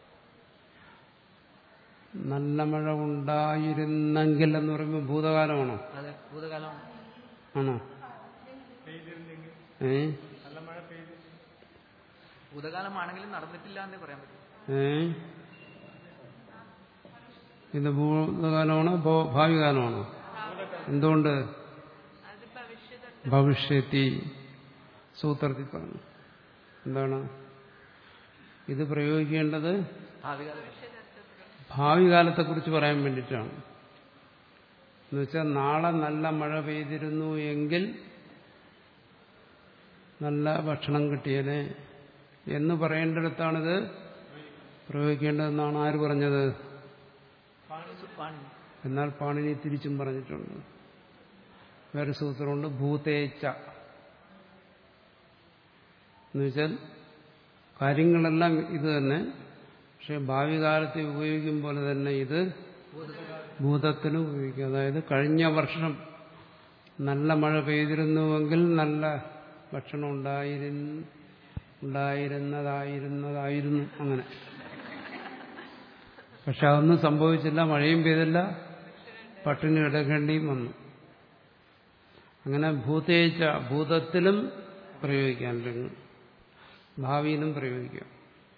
നല്ല മഴ ഉണ്ടായിരുന്നെങ്കിൽ എന്ന് പറയുമ്പോൾ ഭൂതകാലമാണോ അതെ ഭൂതകാലമാണ് ആണോ പെയ്തിരുന്നെങ്കിൽ ഏ നല്ല മഴ പെയ്ത് ഭൂതകാലമാണെങ്കിലും നടന്നിട്ടില്ല എന്നേ പറയാൻ പറ്റും ഏ ഇത് ഭൂതകാലമാണോ ഭോ- ഭാവി കാലമാണോ എന്തുകൊണ്ട് ഭവിഷ്യത്തി സൂത്രത്തിൽ പറഞ്ഞു എന്താണ് ഇത് പ്രയോഗിക്കേണ്ടത് ഭാവി കാലം ഭാവി കാലത്തെക്കുറിച്ച് പറയാൻ വേണ്ടിയിട്ടാണ് എന്നുവെച്ചാൽ നാളെ നല്ല മഴ പെയ്തിരുന്നു എങ്കിൽ നല്ല ഭക്ഷണം കിട്ടിയനെ എന്ന് പറയേണ്ടിടത്താണിത് പ്രയോഗിക്കേണ്ടതെന്നാണ് ആര് പറഞ്ഞത് പാണി എന്നാൽ പാണിനി തിരിച്ചും പറഞ്ഞിട്ടുണ്ട് വേറെ സൂത്രമുണ്ട് ഭൂതേച്ച എന്നുവെച്ചാൽ കാര്യങ്ങളെല്ലാം ഇത് തന്നെ പക്ഷെ ഭാവി കാലത്തെ ഉപയോഗിക്കും പോലെ തന്നെ ഇത് ഭൂതത്തിനും ഉപയോഗിക്കും അതായത് കഴിഞ്ഞ വർഷം നല്ല മഴ പെയ്തിരുന്നുവെങ്കിൽ നല്ല ഭക്ഷണം ഉണ്ടായിരുന്നു ഉണ്ടായിരുന്നതായിരുന്നതായിരുന്നു അങ്ങനെ പക്ഷെ അതൊന്നും സംഭവിച്ചില്ല മഴയും പെയ്തില്ല പട്ടിണി കിടക്കേണ്ടിയും വന്നു അങ്ങനെ ഭൂതേച്ച ഭൂതത്തിലും പ്രയോഗിക്കാൻ രംഗം ഭാവിയിലും പ്രയോഗിക്കാം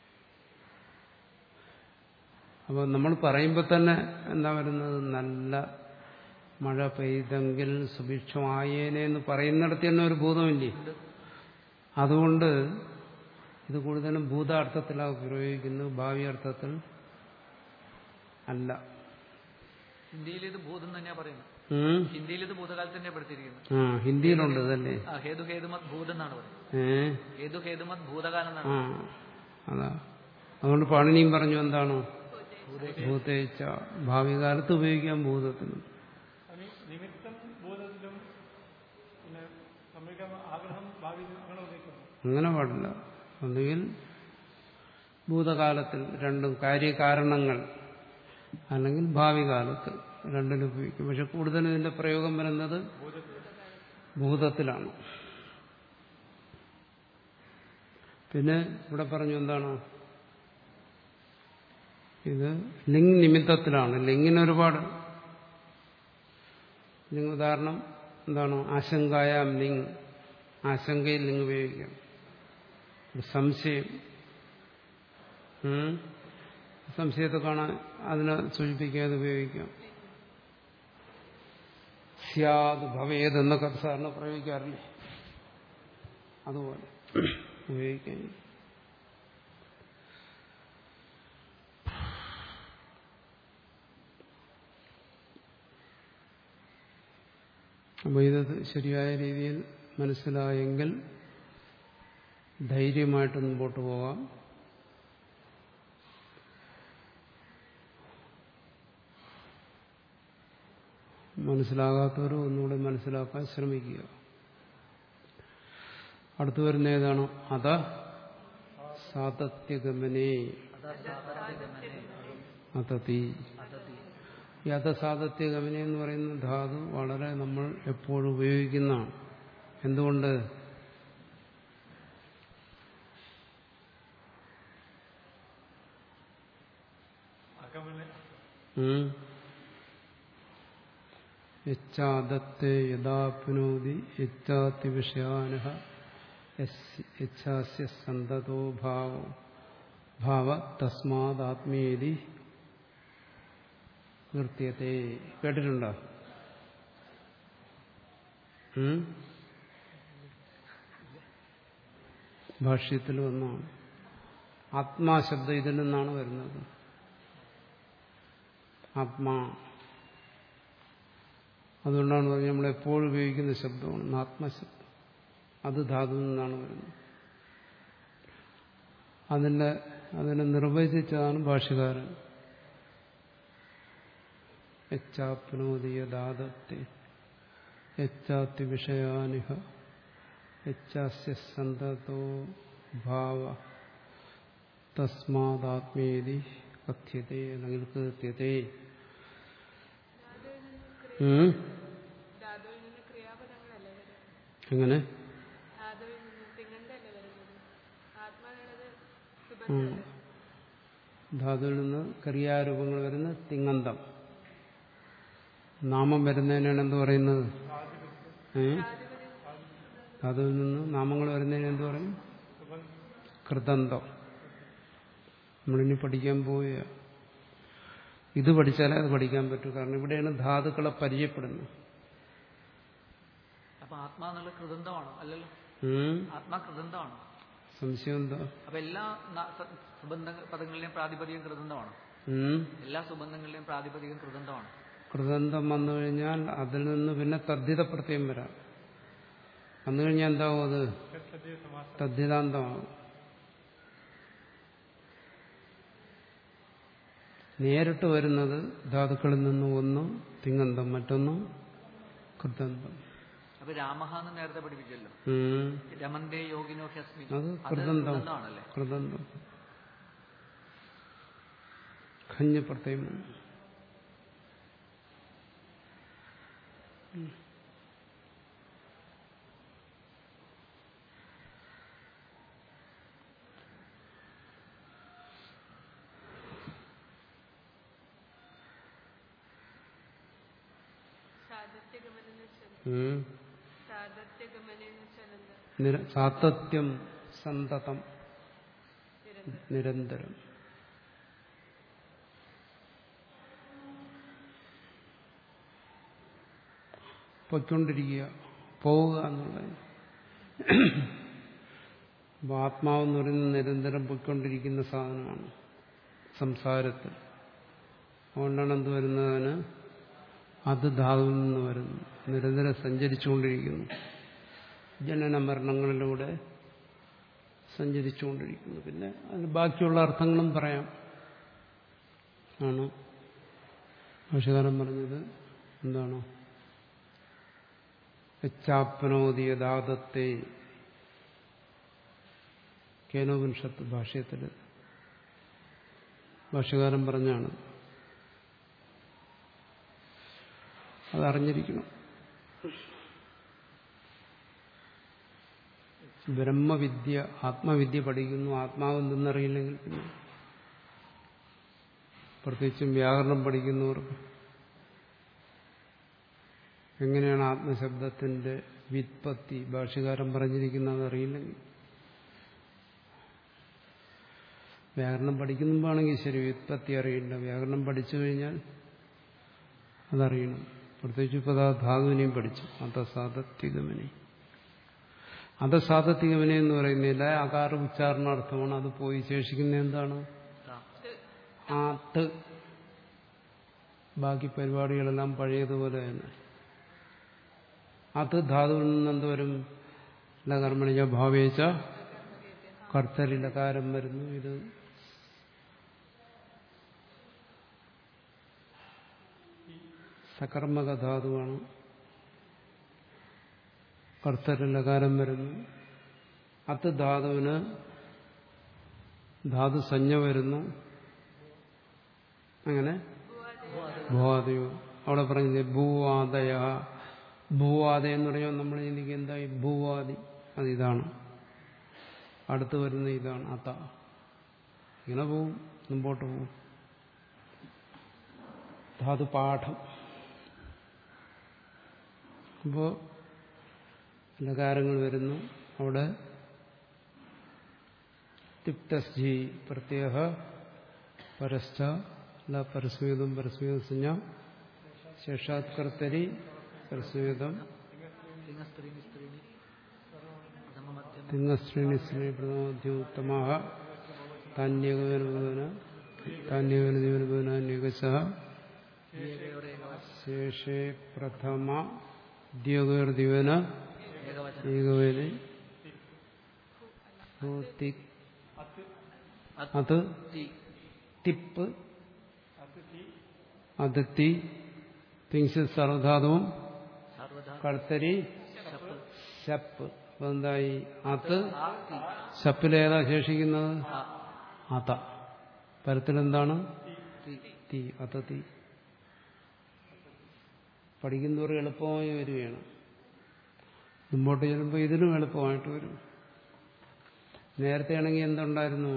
അപ്പോൾ നമ്മൾ പറയുമ്പോൾ തന്നെ എന്താ വരുന്നത് നല്ല മഴ പെയ്തെങ്കിൽ സുഭിക്ഷമായേനെ എന്ന് പറയുന്നിടത്ത് തന്നെ ഒരു ഭൂതമില്ലേ അതുകൊണ്ട് ഇത് കൂടുതലും ഭൂതാർത്ഥത്തിലാണ് പ്രയോഗിക്കുന്നത് ഭാവി അർത്ഥത്തിൽ അല്ല ഹിന്ദിയിൽ ഇത് ഭൂതം തന്നെയാ പറയുന്നത് ഉം? ഹിന്ദിയിൽ ഇത് ഭൂതകാലത്ത് തന്നെ പെടുത്തിയിരിക്കുന്നത് ആ ഹിന്ദിയിലുണ്ട് ഇതല്ലേ ആ ഹേതു ഹേതുമത് ഭൂതം എന്നാണ് പറയുന്നത് ഏ ഹേതു ഹേതുമത് ഭൂതകാലം എന്നാണ് ആ അതാ അതുകൊണ്ട് പാണിനിയും പറഞ്ഞു എന്താണ് ഭൂതേച്ച ഭാവി കാലത്ത് ഉപയോഗിക്കാൻ ഭൂതത്തിന് അത് നിമിത്തം ബോധത്തിലും പിന്നെ നമ്മളുടെ ആഗ്രഹം ഭാവി അങ്ങനെ ഉദ്ദേശിക്കുന്നു അങ്ങനെ പാടില്ല ഒന്നുകിൽ ഭൂതകാലത്തിൽ രണ്ടും കാര്യകാരണങ്ങൾ അല്ലെങ്കിൽ ഭാവി കാലത്ത് രണ്ടിലും ഉപയോഗിക്കും പക്ഷെ കൂടുതലും ഇതിന്റെ പ്രയോഗം വരുന്നത് ഭൂതത്തിലാണ് പിന്നെ ഇവിടെ പറഞ്ഞു എന്താണ് ഇത് ലിംഗ് നിമിത്തത്തിലാണ് ലിംഗിന് ഒരുപാട് ലിംഗ് ഉദാഹരണം എന്താണ് ആശങ്കായാം ലിംഗ് ആശങ്കയിൽ ലിംഗ് ഉപയോഗിക്കാം ഒരു സംശയം ഉം? സംശയത്തെ കാണാൻ അതിനെ സൂചിപ്പിക്കാതെ ഉപയോഗിക്കാം സ്യാദ് ഭവേത് എന്നൊക്കെ സാറിന് പ്രയോഗിക്കാറില്ലേ അതുപോലെ ഉപയോഗിക്കാൻ അപ്പോൾ ഇത് ശരിയായ രീതിയിൽ മനസ്സിലായെങ്കിൽ ധൈര്യമായിട്ട് മുമ്പോട്ട് പോകാം മനസ്സിലാകാത്തവർ ഒന്നുകൂടെ മനസ്സിലാക്കാൻ ശ്രമിക്കുക അടുത്തു വരുന്ന ഏതാണ് അത സാതത്യഗമനേ അതതി ഈ അധസാതത്യഗമന എന്ന് പറയുന്ന ധാതു വളരെ നമ്മൾ എപ്പോഴും ഉപയോഗിക്കുന്നതാണ് എന്തുകൊണ്ട് അഗമന ഉം. യച്ചാദത്തെ യഥാപ്നോതി യച്ചാത്തി വിഷയാനഹ യച്ഛാസ്യ സന്തതോ ഭാവ ഭാവ തസ്മാദാത്മീയതി നിർത്തിയത്തെ കേട്ടിട്ടുണ്ടോ ഉം? ഭാഷ്യത്തിൽ വന്നാണ് ആത്മാശബ്ദം ഇതിൽ നിന്നാണ് വരുന്നത് ആത്മാ അതുകൊണ്ടാണ് പറഞ്ഞത് നമ്മൾ എപ്പോഴും ഉപയോഗിക്കുന്ന ശബ്ദമാണ് ആത്മശബ്ദം അത് ധാതുവിൽ നിന്നാണ് വരുന്നത് അതിന്റെ അതിനെ നിർവചിച്ചതാണ് ഭാഷകാരൻ യച്ചാപ്നോദിയ ദാദത്തെ യച്ചാത്തി വിഷയാനിഹ യച്ചാസ്യ സന്തതോ ഭാവ തസ്മാദാത്മേതി കഥ്യത്തെ അല്ലെങ്കിൽ കീർത്യത്തെ ഉം? ധാതുവിൽ നിന്ന് ക്രിയാപദങ്ങളല്ലേ വരുന്നത് എങ്ങനെ ധാതുവിൽ നിന്ന് തിങ്ങണ്ടല്ലേ വരുന്നത് ആത്മാവുള്ളത് ഉം. സുബന്ധ ധാതുവിൽ നിന്ന് ക്രിയാരൂപങ്ങൾ വരുന്ന തിങ്ങന്തം നാമം വരുന്നതിനാണ് എന്ത് പറയുന്നത് ഏ ധാതുവിൽ നിന്ന് നാമങ്ങൾ വരുന്നതിന് എന്ത് പറയും കൃതന്തം നമ്മളിനി പഠിക്കാൻ പോവുക ഇത് പഠിച്ചാലേ അത് പഠിക്കാൻ പറ്റൂ കാരണം ഇവിടെയാണ് ധാതുക്കളെ പരിചയപ്പെടുന്നത് അപ്പൊ ആത്മാ എന്നുള്ള കൃതന്തമാണോ അല്ലല്ലോ ഉം. ആത്മാ കൃതന്തമാണോ സംശയം എന്താ അപ്പൊ എല്ലാ ന- സ- സുബന്ധ പദങ്ങളുടെയും പ്രാതിപതികം കൃതന്തമാണ് ഉം. എല്ലാ സുബന്ധങ്ങളുടെയും പ്രാതിപതികം കൃതന്തമാണ് കൃതന്തം വന്നു കഴിഞ്ഞാൽ അതിൽ നിന്ന് പിന്നെ തദ്ധിത പ്രത്യം വരാം വന്നു കഴിഞ്ഞാൽ എന്താവും അത് തദ്ധിത സമാസം തദ്ധിതാന്തമാവും നേരിട്ട് വരുന്നത് ധാതുക്കളിൽ നിന്ന് ഒന്ന് തിങ്ങന്തം മറ്റൊന്ന് കൃതന്തം അപ്പൊ രാമഹ എന്ന് നേരത്തെ പഠിപ്പിച്ചല്ലോ ഉം. രമന്തേ യോഗിനോ ഹ്യസ്മി അത് അത് കൃതന്തം കൃതന്തമാണല്ലേ കൃതന്തം ഖഞ്ഞ് പ്രത്യം സാധത്യഗമനെന്ന് വെച്ചാൽ ഉം. സാധത്യഗമനെന്ന് വെച്ചാൽ എന്താ നിര- സാതത്യം സന്തതം നിരന്തരം നിരന്തരം പൊയ്ക്കൊണ്ടിരിക്കുക പോവുക എന്നുള്ളത് അപ്പൊ ആത്മാവെന്ന് പറയുന്നത് നിരന്തരം പൊയ്ക്കൊണ്ടിരിക്കുന്ന സാധനമാണ് സംസാരത്തിൽ അതുകൊണ്ടാണ് എന്ത് വരുന്നതിന് അത് ധാതുവിൽ നിന്ന് വരുന്നു നിരന്തരം സഞ്ചരിച്ചുകൊണ്ടിരിക്കുന്നു ജനന മരണങ്ങളിലൂടെ സഞ്ചരിച്ചുകൊണ്ടിരിക്കുന്നു പിന്നെ അതിന് ബാക്കിയുള്ള അർത്ഥങ്ങളും പറയാം ആണ് ഭാഷകാരൻ പറഞ്ഞത് എന്താണ് യച്ചാപ്നോദിയദാതത്തെ കേനോപനിഷത്ത് ഭാഷ്യത്തിൽ ഭാഷകാരൻ പറഞ്ഞാണ് അതറിഞ്ഞിരിക്കണം ബ്രഹ്മവിദ്യ ആത്മവിദ്യ പഠിക്കുന്നു ആത്മാവ് എന്തെന്നറിയില്ലെങ്കിൽ പിന്നെ പ്രത്യേകിച്ചും വ്യാകരണം പഠിക്കുന്നവർക്ക് എങ്ങനെയാണ് ആത്മശബ്ദത്തിന്റെ വിത്പത്തി ഭാഷകാരൻ പറഞ്ഞിരിക്കുന്നത് അറിയില്ലെങ്കിൽ വ്യാകരണം പഠിക്കുമ്പോഴാണെങ്കിൽ ശരി വ്യുത്പത്തി അറിയില്ല വ്യാകരണം പഠിച്ചു കഴിഞ്ഞാൽ അതറിയണം പ്രത്യേകിച്ച് ഇപ്പോൾ അതാ ധാതുവിനെയും പഠിച്ചു അധസാധത്വികമനെ അധസാധത്വികമനെ എന്ന് പറയുന്നില്ല അകാര ഉച്ചാരണാർത്ഥമാണ് അത് പോയി ശേഷിക്കുന്ന എന്താണ് ആ ത് ബാക്കി പരിപാടികളെല്ലാം പഴയതുപോലെ തന്നെ അത് ധാതുവിൽ നിന്ന് എന്ത് വരും ലകർമ്മണിജ ഭാവേച്ച കർത്തരിലകാരം വരുന്നു ഇത് സകർമ്മക ധാതുവാണ് കർത്തരിലകാരം വരുന്നു അത് ധാതുവിന് ധാതു സഞ്ജ വരുന്നു അങ്ങനെ ഭൂവാദയോ അവിടെ പറഞ്ഞത് ഭൂവാദയ ഭൂവാദ എന്ന് പറഞ്ഞാൽ നമ്മൾ ചിന്തിക്കുക എന്തായി ഭൂവാദി അത് ഇതാണ് അടുത്ത് വരുന്ന ഇതാണ് അത്ത ഇങ്ങനെ പോവും മുമ്പോട്ട് പോവും ധാതു പാഠം അപ്പോൾ ലകാരങ്ങൾ വരുന്നു അവിടെ തിപ്തസ്ജി പ്രത്യേക പരസ്ഥ അല്ല പരസ്മേതം പരസ്മേതം സഞ്ജ ശേഷാത്കർത്തരി പരസ്മേതം ലിംഗസ്ത്രീണി സ്ത്രീണി പ്രഥമമധ്യമ തിങ്ങശ്രീണി ശ്രീ പ്രഥമോദ്യോത്തമാ താന്യകവന താന്യകവന ജീവനഭവനാന്യകശ ശേഷേ പ്രഥമ ഉദ്യോഗീർദിവന ഏകവചനം ഏകവേദി അത് തി തിപ്പ് അതിത്തി തിങ്സ് സർവധാതുവും സർവധാ കർത്തരി ശപ്പ് ശപ്പ് അപ്പൊ എന്തായി അത് ആ തി ശപ്പിലേതാ ശേഷിക്കുന്നത് ആ അത പരത്തിലെന്താണ് തി തീ അത തീ പഠിക്കുന്നവർ എളുപ്പമായി വരികയാണ് മുമ്പോട്ട് ചെല്ലുമ്പോൾ ഇതിനും എളുപ്പമായിട്ട് വരും നേരത്തെ ആണെങ്കിൽ എന്തുണ്ടായിരുന്നു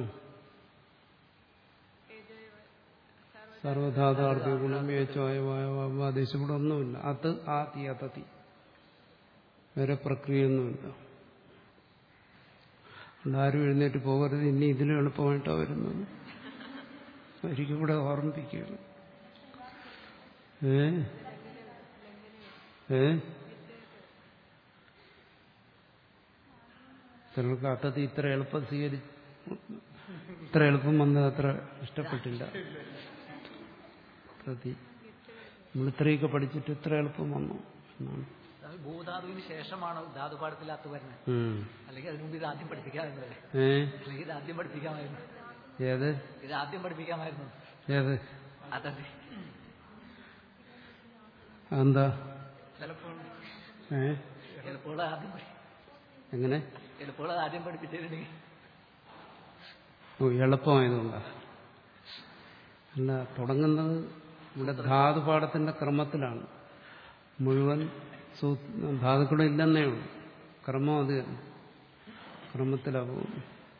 സർവധാതാർത്ഥ ഗുണം യേച്ചോയവാദേശം കൂടെ ഒന്നുമില്ല അത് ആ തീ അത തീ വേറെ പ്രക്രിയയൊന്നുമില്ല അതുകൊണ്ട് ആരും എഴുന്നേറ്റ് പോകരുത് ഇനി ഇതിലും എളുപ്പമായിട്ടാണ് വരുന്നത് ഒരിക്കൽ കൂടെ ഓർമ്മിപ്പിക്കുകയാണ് ഏ ഏ ചിലർക്ക് അത്തത്തി ഇത്ര എളുപ്പം സ്വീകരി ഇത്ര എളുപ്പം വന്നത് അത്ര ഇഷ്ടപ്പെട്ടില്ല പ്രതി നമ്മൾ ഇത്രയൊക്കെ പഠിച്ചിട്ട് ഇത്ര എളുപ്പം വന്നു എന്നാണ് അത് ഭൂധാതുവിന് ശേഷമാണ് ധാതുപാഠത്തിലകത്ത് വരുന്നത് ഉം. അല്ലെങ്കിൽ അതിന് മുമ്പ് ഇത് ആദ്യം പഠിപ്പിക്കാമായിരുന്നല്ലേ ഏ അല്ലെങ്കിൽ ഇത് ആദ്യം പഠിപ്പിക്കാമായിരുന്നു ഏത് ഇത് ആദ്യം പഠിപ്പിക്കാമായിരുന്നു ഏത് അതെ എന്താ ചിലപ്പോൾ ഏ ചിലപ്പോൾ ആദ്യം പഠി- എങ്ങനെ ചിലപ്പോൾ അത് ആദ്യം പഠിപ്പിച്ചിട്ടുണ്ടെങ്കിൽ ഓ എളുപ്പമായതുകൊണ്ടാ അല്ല തുടങ്ങുന്നത് ഇവിടെ ധാതുപാഠത്തിന്റെ ക്രമത്തിലാണ് മുഴുവൻ സൂ- ധാതുക്കളും ഇല്ലെന്നേ ഉള്ളൂ ക്രമം അത് തന്നെ ക്രമത്തിലാ പോകും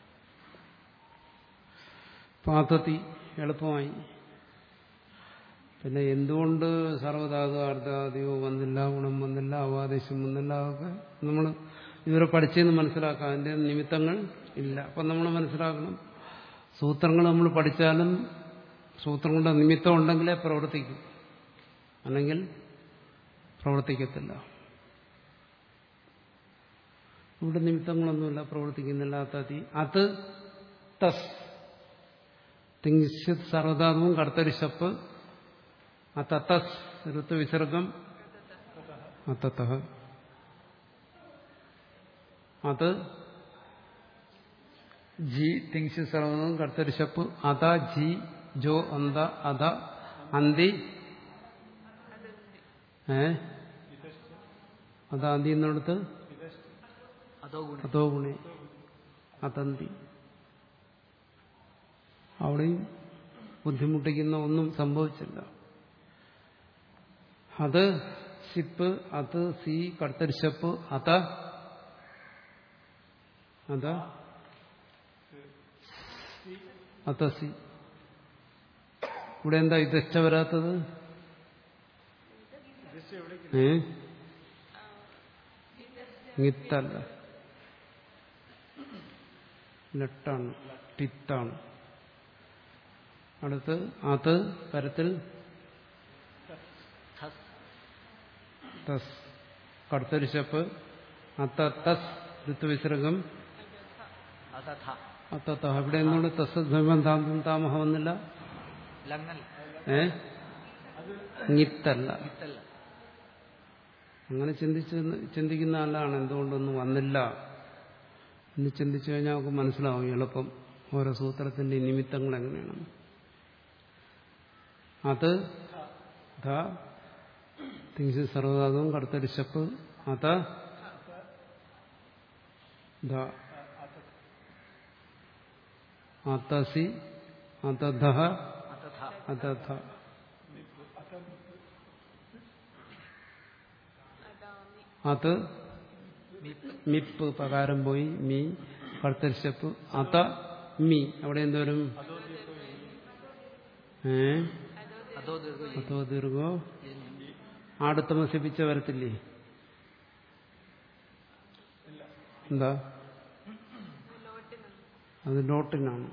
പാത്തത്തി എളുപ്പമായി പിന്നെ എന്തുകൊണ്ട് സർവ്വധാതു അർദ്ധാദിയോ വന്നില്ല ഗുണം വന്നില്ല അവാദേശം വന്നില്ല അതൊക്കെ നമ്മൾ ഇവരെ പഠിച്ചെന്ന് മനസ്സിലാക്കാം അതിന്റെ നിമിത്തങ്ങൾ ഇല്ല അപ്പം നമ്മൾ മനസ്സിലാക്കണം സൂത്രങ്ങൾ നമ്മൾ പഠിച്ചാലും സൂത്രങ്ങളുടെ നിമിത്തം ഉണ്ടെങ്കിലേ പ്രവർത്തിക്കും അല്ലെങ്കിൽ പ്രവർത്തിക്കത്തില്ല ഇവിടെ നിമിത്തങ്ങളൊന്നുമില്ല പ്രവർത്തിക്കുന്നില്ല തതി അത് തസ് തിങ്സിത് സർവധാതുവും കർത്തരിശപ്പ് അതത്തസ് ഋതുവിസർഗം അതത്ത അത് ജി തിങ്സ് സർവധാതുവും കർത്തരിശപ്പ് അത ജി ജോ അന്ത അത അന്തി ഏ അത് അന്തി എന്നിടത്ത് അതോ ഗുണം അതോ ഗുണി അതന്തി അവിടെയും ബുദ്ധിമുട്ടിക്കുന്ന ഒന്നും സംഭവിച്ചില്ല അത് സിപ്പ് അത് സി കടത്തരിശപ്പ് അത അത അത സി ഇവിടെ എന്താ ഇതഷ്ട വരാത്തത് ഏ ഇത്തല്ല ലെട്ടാണ് ടിത്താണ് അടുത്ത് അത് പരത്തിൽ ഥസ് തസ് കടുത്തരിശപ്പ് അത്ത തസ് ഋത്തുവിസർഗം അതഥ അത്തത്ത ഇവിടെ എന്തുകൊണ്ട് തസ് ധ്വമം താമസം താമഹം വന്നില്ല ലങ്ങൽ ഏ ഇത്തല്ല ഇത്തല്ല അങ്ങനെ ചിന്തിച്ച് ചിന്തിക്കുന്ന ആളാണ് എന്തുകൊണ്ടൊന്നും വന്നില്ല എന്ന് ചിന്തിച്ചു കഴിഞ്ഞാൽ നമുക്ക് മനസ്സിലാവും എളുപ്പം ഓരോ സൂത്രത്തിന്റെ നിമിത്തങ്ങൾ എങ്ങനെയാണ് അത് ധ തിങ്സ് സർവധാതുവും കടുത്തൊരു ശപ്പ് അത് ധ അതസി അതധ അതഥ അതഥ അദാമി അത് മിപ്പ് മിപ്പ് പകാരം പോയി മീ കടുത്തരിശപ്പ് അത മീ അവിടെ എന്തോരും ഏ അതോ ദീർഘ അതോ ദീർഘോ ആടുത്തമസിപ്പിച്ച വരത്തില്ലേ എന്താ അത് ലോട്ടിനാണ്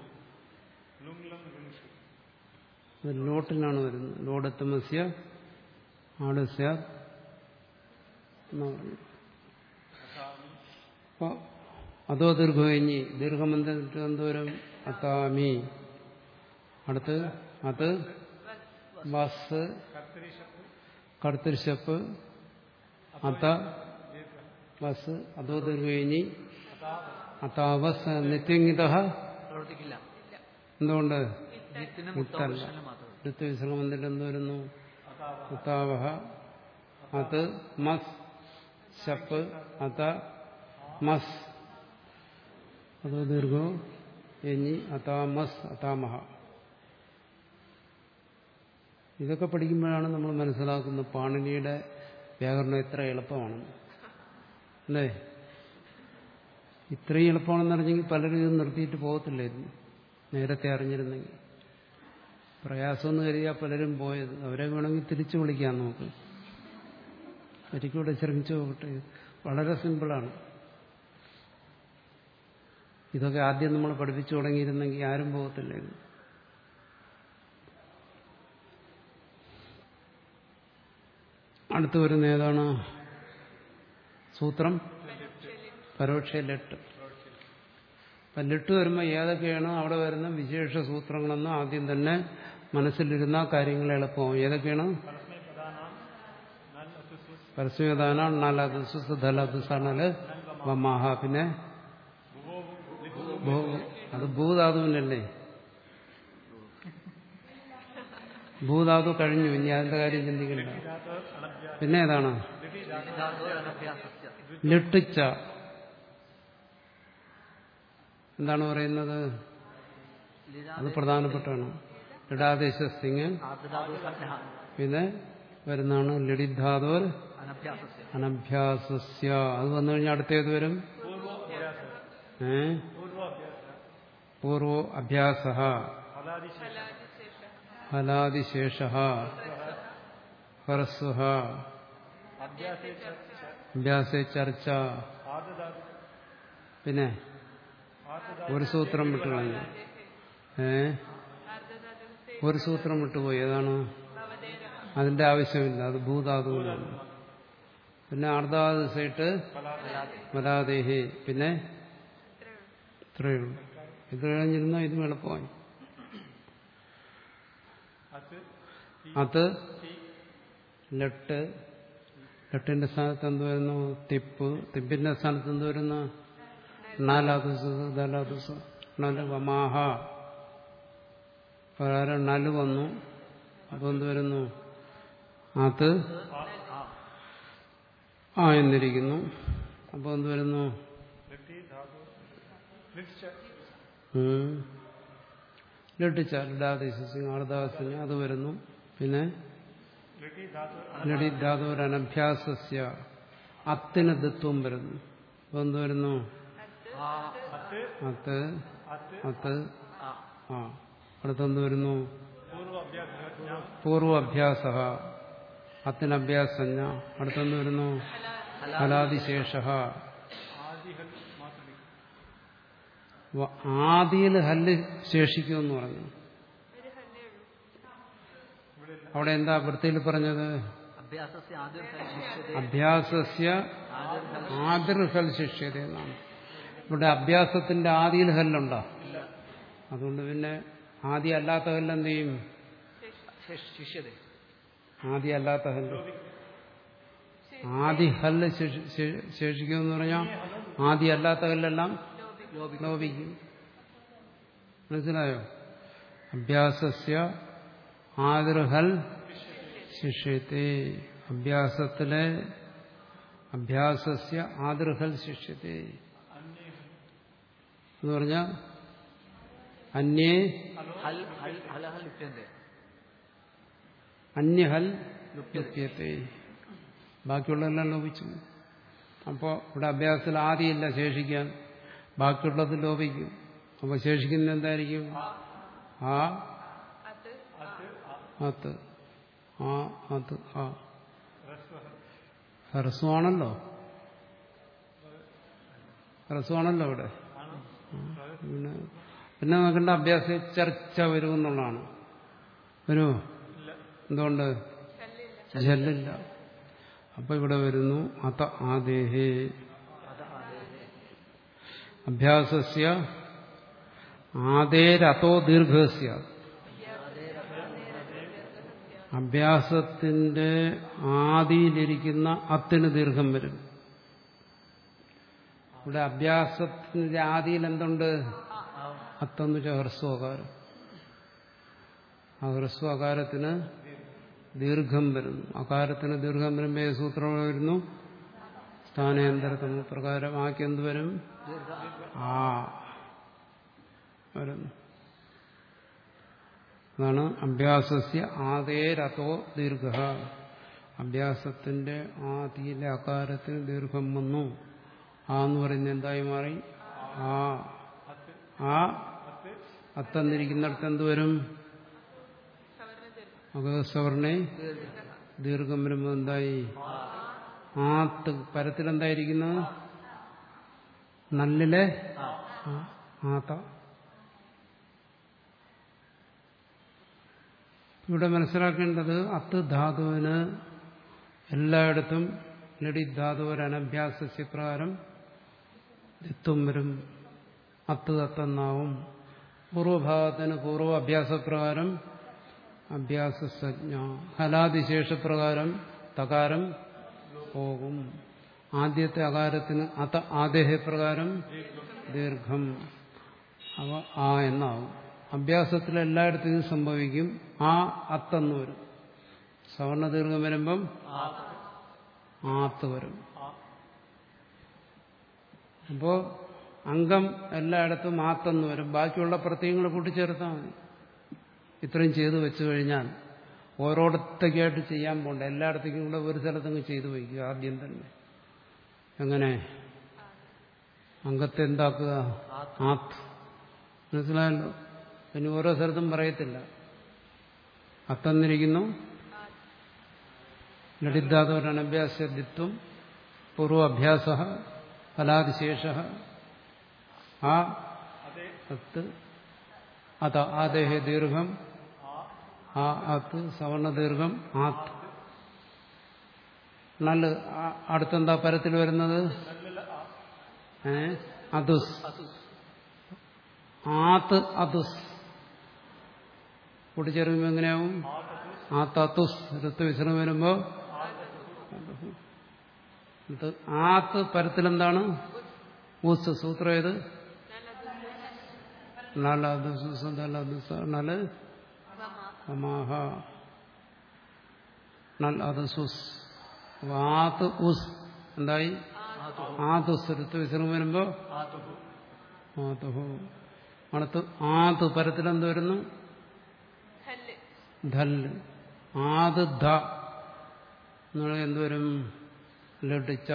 അത് ലോട്ടിനാണ് വരുന്നത് ലോടത്തമസ്യ ആടസ്യ എന്നാ പറയുന്നത് അപ്പൊ അതോ ദീർഘം കഴിഞ്ഞ് ദീർഘമന്ദിട്ട് എന്തോരം അത്താമി അടുത്ത് അത് ബസ് കടുത്തിരിശപ്പ് അത്ത ബസ് അതോ ദീർഘം കഴിഞ്ഞ് അതാവസ് നിത്യംഗിത പ്രവർത്തിക്കില്ല എന്തുകൊണ്ട് നിത്തിന് മുത്തല്ല മുത്തവശനം മാത്രമേ അടുത്ത വിസർഗം വന്നിട്ട് എന്ത് വരുന്നു ഉത്താവഹ അത് മസ് ശപ്പ് അത മസ് അതോ ദീർഘോ എഞ്ഞി അതാമസ് അതാമഹ ഇതൊക്കെ പഠിക്കുമ്പോഴാണ് നമ്മൾ മനസ്സിലാക്കുന്നത് പാണിനിയുടെ വ്യാകരണം എത്ര എളുപ്പമാണെന്ന് അല്ലേ ഇത്രയും എളുപ്പമാണെന്ന് അറിഞ്ഞെങ്കിൽ പലരും ഇത് നിർത്തിയിട്ട് പോകത്തില്ലായിരുന്നു നേരത്തെ അറിഞ്ഞിരുന്നെങ്കിൽ പ്രയാസമെന്ന് കരുതിയാൽ പലരും പോയത് അവരെ വേണമെങ്കിൽ തിരിച്ചു വിളിക്കാം നമുക്ക് ഒരിക്കൂടെ ശ്രമിച്ചു നോക്കട്ടെ വളരെ സിമ്പിളാണ് ഇതൊക്കെ ആദ്യം നമ്മൾ പഠിപ്പിച്ചു തുടങ്ങിയിരുന്നെങ്കിൽ ആരും പോകത്തില്ലായിരുന്നു അടുത്ത് വരുന്ന ഏതാണ് സൂത്രം പരോക്ഷ ലെട്ട് അപ്പം ലെട്ട് വരുമ്പോൾ ഏതൊക്കെയാണ് അവിടെ വരുന്ന വിശേഷ സൂത്രങ്ങളെന്ന് ആദ്യം തന്നെ മനസ്സിലിരുന്ന കാര്യങ്ങൾ എളുപ്പമാവും ഏതൊക്കെയാണ് പരസ്യദാന നാലതുസ് ധലതുസാണല് വമാഹ പിന്നെ ഭൂ- അത് ഭൂധാതുവിനല്ലേ ഭൂധാതു കഴിഞ്ഞു ഇനി അതിന്റെ കാര്യം ചിന്തിക്കണ്ട പിന്നെ ഏതാണ് ധാതു അനഭ്യാസസ്യ ലിട്ടിച്ച എന്താണ് പറയുന്നത് അത് പ്രധാനപ്പെട്ടാണ് ലഡാദേശ സിംഗ് ആർദ്ധാതു സംജ്ഞ പിന്നെ വരുന്നതാണ് ലഡിധാതോർ അനഭ്യാസസ്യ അനഭ്യാസസ്യ അത് വന്നു കഴിഞ്ഞാൽ അടുത്തേത് വരും ഏ പൂർവോ അഭ്യാസ ഫലാദിശേഷ ഹ്രസ്വ അഭ്യാസ ചർച്ച പിന്നെ ഒരു സൂത്രം വിട്ടുകളഞ്ഞു ഏ ഒരു സൂത്രം വിട്ടുപോയി ഏതാണ് അതിന്റെ ആവശ്യമില്ല അത് ഭൂധാതുവിനാണ് പിന്നെ അർദ്ധാദിസയിട്ട് മലാദേഹി പിന്നെ ഇത്രയേ ഉള്ളൂ ഇത് കഴിഞ്ഞിരുന്ന ഇതും എളുപ്പമായി അത് ലട്ട് ലട്ടിന്റെ സ്ഥാനത്ത് എന്ത് വരുന്നു തിപ്പ് തിപ്പിന്റെ സ്ഥാനത്ത് എന്ത് വരുന്നു നാലാദുസ് ദലാദുസ് നല് വമാഹ പ്രകാരം നല് വന്നു അപ്പൊ എന്ത് വരുന്നു അത് ആ എന്നിരിക്കുന്നു അപ്പൊ എന്ത് വരുന്നു ഉം. ലട്ടിച്ച ലഡാദേശിങ് ആർദാസിങ് അത് വരുന്നു പിന്നെ ലഡി ധാതുരനഭ്യാസസ്യ അത്തിന് ദത്വം വരുന്നു അപ്പൊ എന്ത് വരുന്നു ആ അത്ത് അത്ത് ആ ആ അടുത്തെന്ത് വരുന്നു പൂർവാഭ്യാസ അത്തിനഭ്യാസജ്ഞ അടുത്തെന്ത് വരുന്നു ഫലാദിശേഷ ആദിയിൽ ഹല്ല് ശേഷിക്കുമെന്ന് പറഞ്ഞു അവിടെ എന്താ വൃത്തിയിൽ പറഞ്ഞത് അഭ്യാസസ്യ ആദ്യം ശിഷ്യത്തെ അഭ്യാസസ്യ ആദ്യം ആദിർഹൽ ശിഷ്യത എന്നാണ് ഇവിടെ അഭ്യാസത്തിന്റെ ആദിയിൽ ഹല്ലുണ്ടോ അതുകൊണ്ട് പിന്നെ ആദ്യ അല്ലാത്ത ഹല്ല് എന്ത് ചെയ്യും ശിഷ്യത ആദ്യ അല്ലാത്ത ഹല്ല് ആദി ഹല്ല് ശേഷി- ശേ- ശേഷിക്കുമെന്ന് പറഞ്ഞാൽ ആദ്യ അല്ലാത്ത ഹല്ലെല്ലാം ലോപിക്കും. ലോപിക്കും മനസ്സിലായോ അഭ്യാസസ്യ ആദൃഹൽ ശിഷ്യത്തെ അഭ്യാസത്തിലെ അഭ്യാസസ്യ ആദൃഹൽ ശിഷ്യത്തെ എന്ന് പറഞ്ഞ അന്യേ ഹൽ ഹൽ ഹലഹ ലുപ്യന്തേ അന്യഹൽ ലുപ്യത്തെ ബാക്കിയുള്ളതെല്ലാം ലോപിച്ചു അപ്പോൾ ഇവിടെ അഭ്യാസത്തിൽ ആദിയില്ല ശേഷിക്കാൻ ബാക്കിയുള്ളത് ലോപിക്കും അപ്പോൾ ശേഷിക്കുന്ന എന്തായിരിക്കും ആ അത് അത് ആ അത് ആ ഹ്രസ്വമാണല്ലോ ഹ്രസ്വമാണല്ലോ ഇവിടെ പിന്നെ പിന്നെ നോക്കേണ്ട അഭ്യാസ ചർച്ച വരുമെന്നുള്ളതാണ് വരുമോ എന്തുകൊണ്ട് ജല്ലില്ല അപ്പൊ ഇവിടെ വരുന്നു അത ആദേഹേ അഭ്യാസസ്യ ആദേരതോ ദീർഘസ്യ അഭ്യാസത്തിന്റെ ആദിയിലിരിക്കുന്ന അത്തിന് ദീർഘം വരും ഇവിടെ അഭ്യാസത്തിന്റെ ആദിയിൽ എന്തുണ്ട് അത്തെന്ന് വെച്ചാൽ ഹ്രസ്വകാരം ആ ഹ്രസ്വകാരത്തിന് ദീർഘം വരുന്നു അകാരത്തിന് ദീർഘം വരുമ്പോൾ ഏത് സൂത്രം വരുന്നു സ്ഥാനാന്തരത്തമ പ്രകാരം ആക്കി എന്ത് വരും ആ വരുന്നു അതാണ് അഭ്യാസസ്യ ആദേരതോ ദീർഘ അഭ്യാസത്തിന്റെ ആദിയിലെ അകാരത്തിന് ദീർഘം വന്നു ആ എന്ന് പറയുന്നത് എന്തായി മാറി ആ ആ അത്തന്നിരിക്കുന്നിടത്ത് എന്ത് വരും അകസവർണെ ദീർഘം വരുമ്പോൾ എന്തായി ആത്ത് പരത്തിലെന്തായിരിക്കുന്നത് നല്ലിലെ ആ, ആത്ത ഇവിടെ മനസ്സിലാക്കേണ്ടത് അത്ത് ധാതുവിന് എല്ലായിടത്തും ലഡി ധാതു ഒരു അനഭ്യാസസ്യ പ്രകാരം എത്തും വരും അത്ത് തത്തെന്നാവും പൂർവഭാഗത്തിന് പൂർവ അഭ്യാസപ്രകാരം അഭ്യാസസജ്ഞ ഹലാതിശേഷപ്രകാരം തകാരം പോകും ആദ്യത്തെ അകാരത്തിന് അത ആദേഹപ്രകാരം ദീർഘം അവ ആ എന്നാവും അഭ്യാസത്തിൽ എല്ലായിടത്തും ഇത് സംഭവിക്കും ആ അത്തെന്ന് വരും സവർണ ദീർഘം വരുമ്പം ആത്ത് വരും അപ്പോ അംഗം എല്ലായിടത്തും ആത്തെന്ന് വരും ബാക്കിയുള്ള പ്രത്യയങ്ങൾ കൂട്ടിച്ചേർത്താൽ മതി ഇത്രയും ചെയ്തു വെച്ചു കഴിഞ്ഞാൽ ഓരോടത്തേക്കായിട്ട് ചെയ്യാൻ പോണ്ട എല്ലായിടത്തേക്കും കൂടെ ഒരു സ്ഥലത്തങ്ങ് ചെയ്തു വയ്ക്കുക ആദ്യം തന്നെ എങ്ങനെ അംഗത്തെ എന്താക്കുക ആത്ത് മനസ്സിലായല്ലോ പിന്നെ ഓരോ സ്ഥലത്തും പറയത്തില്ല അത്തന്നിരിക്കുന്നു ലളിതാതോരനഭ്യാസദ്വിത്വം പൂർവാഭ്യാസ ഫലാതിശേഷ ആ അത്ത് അത ആദേഹ ദീർഘം ആ അത്ത് സവർണ ദീർഘം ആത്ത് നല്ല ആ- അടുത്തെന്താ പരത്തിൽ വരുന്നത് ഏ അതുസ് ആത്ത് അതുസ് കൂട്ടിച്ചേർക്കുമ്പോൾ എങ്ങനെയാവും ആത്തത്തുസ് ഋത്വവിശ്രമം വരുമ്പോ ഇത് ആത്ത് പരത്തിലെന്താണ് ഊസ് സൂത്രം ഏത് നല് അമാഹ നൽ അത് സുസ് അപ്പൊ ആത്ത് ഉസ് എന്തായി ആതുസ് ഋത്വവിശ്രമം വരുമ്പോ ആതുഹു അടുത്ത് ആത് പരത്തിലെന്ത് വരുന്നു ഹല്ല് ധല് ആത് ധ എന്നുള്ള എന്തുവരും ലഡിച്ച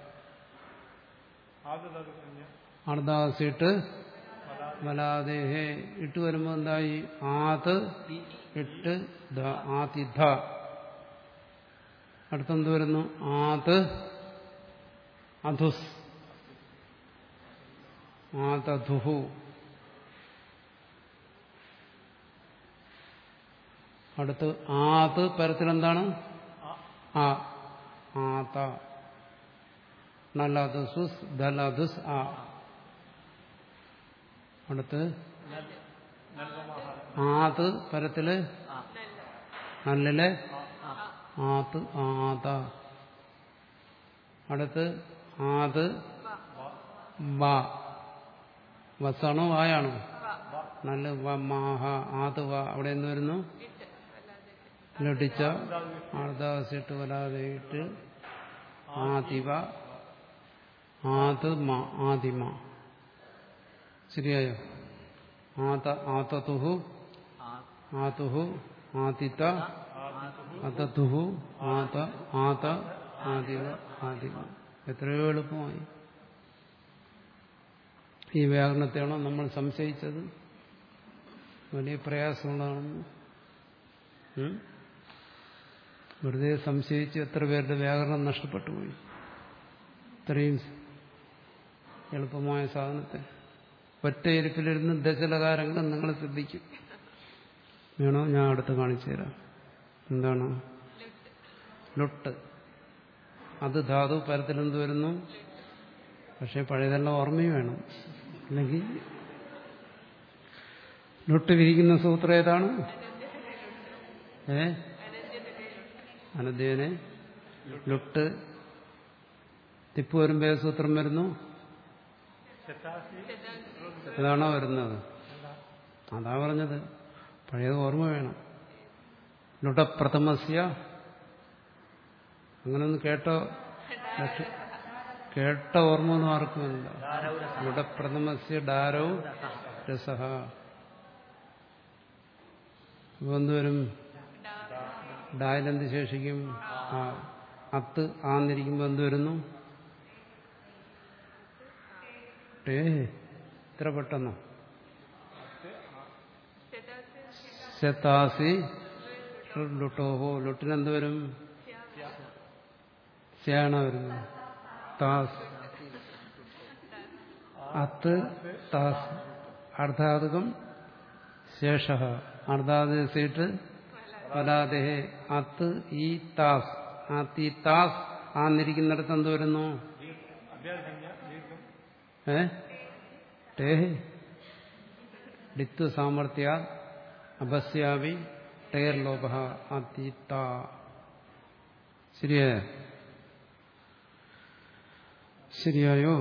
അർദ്ധാസിട്ട് മലാദേഹേ ഇട്ട് വരുമ്പോ എന്തായി ആത് ഇട്ട് ധ ആതിഥ അടുത്തെന്ത് വരുന്നു ആത് അധുസ് ആതധുഹു അടുത്ത് ആത് പരത്തിലെന്താണ് ആ ആത നല്ലതുസ് ദലതുസ് ആ അടുത്ത് ആത് പരത്തില് നല്ലിലെ ആത്ത് ആത അടുത്ത് ആത് ബ വസാണോ വായാണോ നല്ല വ മാഹ ആത് വ അവിടെ എന്ന് വരുന്നു ഇട്ട് അല്ലാതെ ലൊട്ടിച്ച ആർദാസിട്ട് വരാതെ ഇട്ട് ആദിവ ആത് മ ആദിമ ശരിയായോ ആത ആതതുഹു ആതുഹു ആതിത അതതുഹു ആത ആത ആദിവ ആദിമ എത്രയോ എളുപ്പമായി ഈ വ്യാകരണത്തെയാണോ നമ്മൾ സംശയിച്ചത് വലിയ പ്രയാസമുള്ളതാണെന്ന് ഉം? വെറുതെ സംശയിച്ച് എത്ര പേരുടെ വ്യാകരണം നഷ്ടപ്പെട്ടു പോയി ഇത്രയും എളുപ്പമായ സാധനത്തെ ഒറ്റയിരിപ്പിലിരുന്ന് ദശലകാരങ്ങളും നിങ്ങൾ ശ്രദ്ധിക്കും വേണോ ഞാൻ അടുത്ത് കാണിച്ചു തരാം എന്താണ് ലൊട്ട് അത് ധാതു പരത്തിലെന്ത് വരുന്നു പക്ഷെ പഴയതെല്ലാം ഓർമ്മയും വേണം അല്ലെങ്കിൽ ലൊട്ട് വിരിക്കുന്ന സൂത്രം ഏതാണ് ഏ അനധ്യനെ ലൊട്ട് തിപ്പ് വരുമ്പോ ഏത് സൂത്രം വരുന്നു ഏതാണോ വരുന്നത് അതാ പറഞ്ഞത് പഴയത് ഓർമ്മ വേണം ലുടപ്രഥമസ്യ അങ്ങനൊന്ന് കേട്ടോ ലക്ഷ- കേട്ട ഓർമ്മ ഒന്നും ആർക്കുമില്ല ലുടപ്രഥമസ്യ ഡാരോ രസഹ അപ്പൊ എന്തുവരും ഡായിലെന്ത് ശേഷിക്കും ആ അത്ത് ആന്നിരിക്കുമ്പോ എന്ത് വരുന്നു ടേ ഇത്ര പെട്ടെന്നോ ശതാസി ലുട്ടോഹോ ലുട്ടിനെന്ത് വരും ശ്യാണ വരുന്നു താസ് അത്ത് താസ് അർദ്ധാതുകം ശേഷ അർദ്ധാദിട്ട് വലാദേഹേ അത്ത് ഈ താസ് ആത്തി താസ് ആന്നിരിക്കുന്നിടത്ത് എന്ത് വരുന്നു ഏ ടേഹ് ഡിത്തു സാമർത്ഥ്യ അപസ്യാവി ടേർ ലോപ അതീത്ത ശരിയായ ശരിയായോ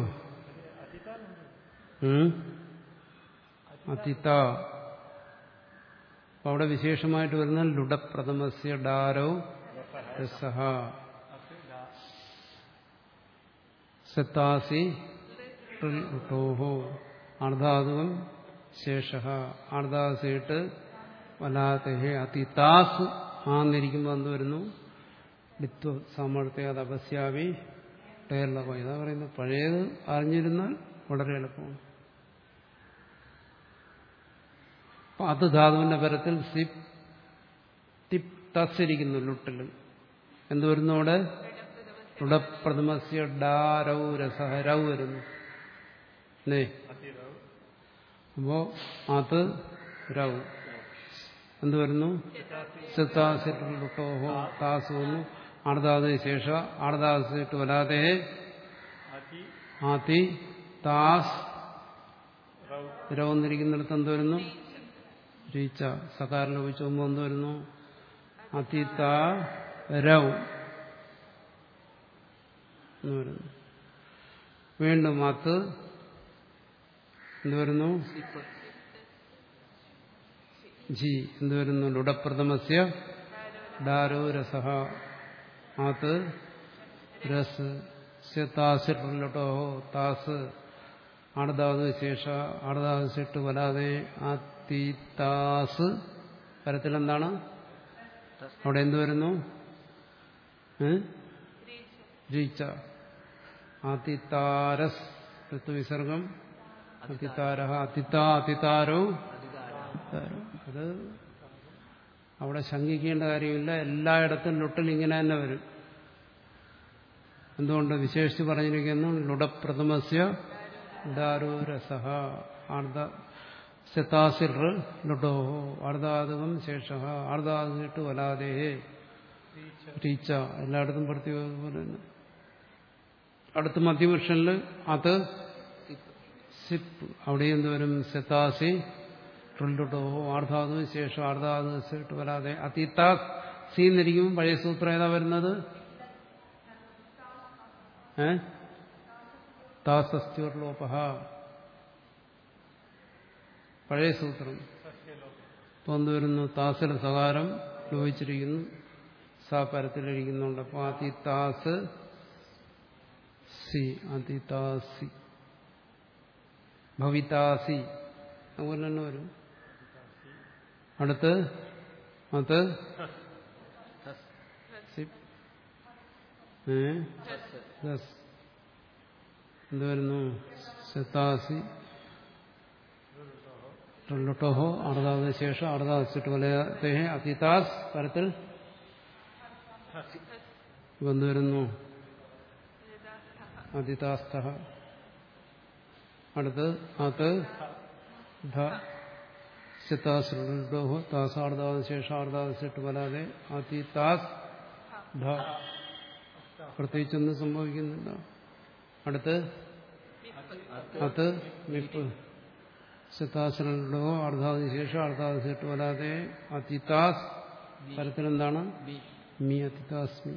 ഉം? അതിത്ത അപ്പൊ അവിടെ വിശേഷമായിട്ട് വരുന്ന ലുഡപ്രഥമസ്യ ഡാരോ രസഹ സത്താസി ൃട്ടോഹോ അർദ്ധാതുകം ശേഷ അർദ്ധാസിട്ട് വലാത്തഹേ അതിതാസ് ആന്നിരിക്കുമ്പോൾ എന്ത് വരുന്നു ഡിത്വ സാമർത്ഥ്യ അത് അപസ്യാവി ടയറിലൊക്കെ ഇതാ പറയുന്നത് പഴയത് അറിഞ്ഞിരുന്നാൽ വളരെ എളുപ്പമാണ് അപ്പൊ അത് ധാതുവിന്റെ പരത്തിൽ സിപ് തിപ് തസ്സിരിക്കുന്നു ലുട്ടിൽ എന്ത് വരുന്നു അവിടെ ലുടപ്രഥമസ്യ ഡാരൗ രസഹ രൗ വരുന്നു അല്ലേ അപ്പോ അത് രൗ എന്ത് വരുന്നു സിത്താസിട്ടോഹോ താസ് വന്നു ആർദാദിന് ശേഷ ആർദാസിട്ട് വരാതെ ആത്തി താസ് രവന്നിരിക്കുന്നിടത്ത് എന്ത് വരുന്നു രീച്ച സകാരം ലഭിച്ചു മുമ്പ് എന്ത് വരുന്നു അതിത്ത രൗ എന്ന് വരുന്നു വീണ്ടും അത് എന്ത് വരുന്നു ജി എന്ത് വരുന്നു ലുടപ്രഥമസ്യ ഡാരോ രസഹ ആത്ത് രസ് താസിട്ടോ താസ് ആടതാത് ശേഷ ആടതാത് സിട്ട് വരാതെ ആത്തിത്താസ് പരത്തിലെന്താണ് അവിടെ എന്ത് വരുന്നു ജീച്ച ആതിത്താരസ് ഋത്തുവിസർഗം അതിത്താര അതിത്ത അതിത്താരോ അത് അവിടെ ശങ്കിക്കേണ്ട കാര്യമില്ല എല്ലായിടത്തും ലുട്ടിൽ ഇങ്ങനെ തന്നെ വരും എന്തുകൊണ്ട് വിശേഷിച്ച് പറഞ്ഞിരിക്കുന്നു ലുടപ്രഥമസ്യ ഡാരോ രസഹ ആർദ ശതാസിർ ലുഡോഹോ അർദ്ധാതുകം ശേഷ അർദ്ധാതിട്ട് വലാദേഹേ ടീച്ച എല്ലായിടത്തും പ്രത്യേകം പോലെ തന്നെ അടുത്ത മധ്യപുരുഷനിൽ അത് സിപ്പ് അവിടെ എന്ത് വരും സെത്താസി ട്രുല്ലുട്ടോ ആർദ്ധാതു ശേഷം ആർദ്ധാതു സിട്ട് വരാതെ അതിത്ത സി എന്നിരിക്കുമ്പോൾ പഴയ സൂത്രം ഏതാ വരുന്നത് ഏ താസസ്ത്യൂർലോപഹ പഴയ സൂത്രം ഇപ്പൊ എന്ത് വരുന്നു താസിൽ സകാരം ലോപിച്ചിരിക്കുന്നു സാ പരത്തിലിരിക്കുന്നുണ്ട് അപ്പൊ അതിതാസ് സി അതിതാസി ഭവിതാസി അതുപോലെ തന്നെ വരും അടുത്ത് അത് സി ഏ ദസ് എന്ത് വരുന്നു സത്താസി ടുട്ടോഹോ അർദ്ധാവത് ശേഷം അർദ്ധാവത് ചുട്ട് വലയത്തെ അതിതാസ് പരത്തിൽ എന്ത് വരുന്നു അതിതാസ്ത അടുത്ത് അത് ധ ചിത്താശ്രുഡോഹോ താസാർദ്ധാവത് ശേഷം അർദ്ധാവത് ചുട്ട് വലാതെ അതിതാസ് ധ പ്രത്യേകിച്ചൊന്നും സംഭവിക്കുന്നില്ല അടുത്ത് അത് മിപ്പ് സിത്താശ്രോ അർദ്ധാവതി ശേഷം അർദ്ധാവതി ശേഷം വരാതെ അതിതാസ് പരത്തിലെന്താണ് മീ അതിതാസ്മി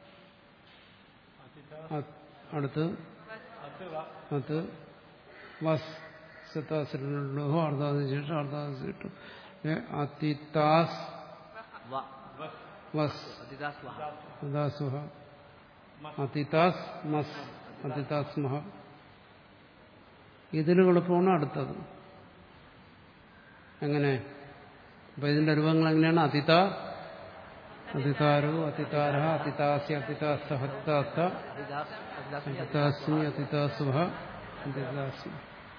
അടുത്ത് അത് വസ് സിത്താശ്രോ അർദ്ധാവതി ശേഷം അർദ്ധാവതി ശേഷം അതിതാസ് വ വസ് അതിദാസ് വഹ അദാസുഹ അതിതാസ് മസ് അതിതാസ്മഹ ഇതിന് എളുപ്പമാണ് അടുത്തത് എങ്ങനെ അപ്പൊ ഇതിന്റെ രൂപങ്ങൾ എങ്ങനെയാണ് അതിത അതിതാരോ അതിതാര അതിതാസ്യ അതിതാസ്ത അതിതാസ്ത അതിദാസ് അതിദാസ് അതിതാസ്മി അതിതാസുഹ അതിതാസ്മി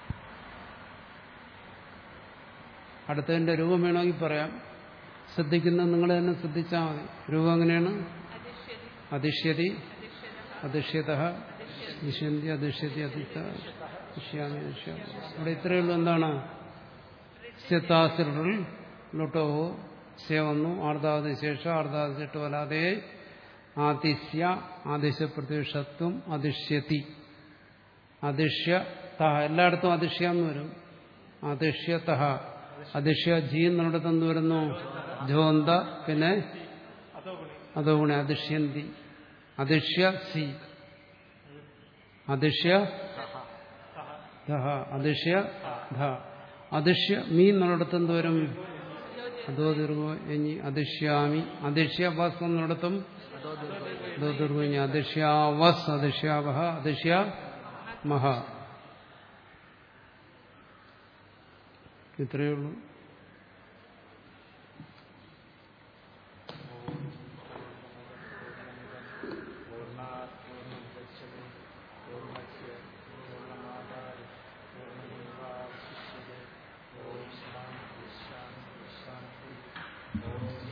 അടുത്തതിന്റെ രൂപം വേണമെങ്കിൽ പറയാം ശ്രദ്ധിക്കുന്നത് നിങ്ങൾ തന്നെ ശ്രദ്ധിച്ചാൽ മതി രൂപം എങ്ങനെയാണ് അതിഷ്യതി അതിഷ്യതി അതിഷ്യത അതിഷ്യത ദിശന്തി അതിഷ്യതി അതിത്ത ദിശ്യാമി ദിശ്യാമി ഇവിടെ ഇത്രയേ ഉള്ളൂ എന്താണ് സ്ഥിത്താസിറിൽ ലൊട്ടോ സേ വന്നു ആർദ്ധാവതി ശേഷം ആർദ്ധാവതി ചെട്ട് വരാതെ ആദിശ്യ ആദിശ്യ പ്രത്യക്ഷത്വം അതിഷ്യതി അതിഷ്യ തഹ എല്ലായിടത്തും അതിഷ്യ എന്ന് വരും അതിഷ്യ തഹ അതിഷ്യ ജി എന്നിടത്ത് എന്ത് വരുന്നു ജോന്ത പിന്നെ അതോ ഗുണ അതിഷ്യന്തി അതിഷ്യ സി അതിഷ്യ ധഹ അതിഷ്യ ധ അതിഷ്യ മീ എന്നിടത്ത് എന്ത് വരും അതോ ദീർഘോ ഇനി അതിഷ്യാമി അതിഷ്യ ബസ് എന്നിടത്തും അതോ ദീർഘോ ഇനി അതിഷ്യാവസ് അതിഷ്യാവഹ അതിഷ്യ മഹ ഇത്രയേ ഉള്ളൂ ഓം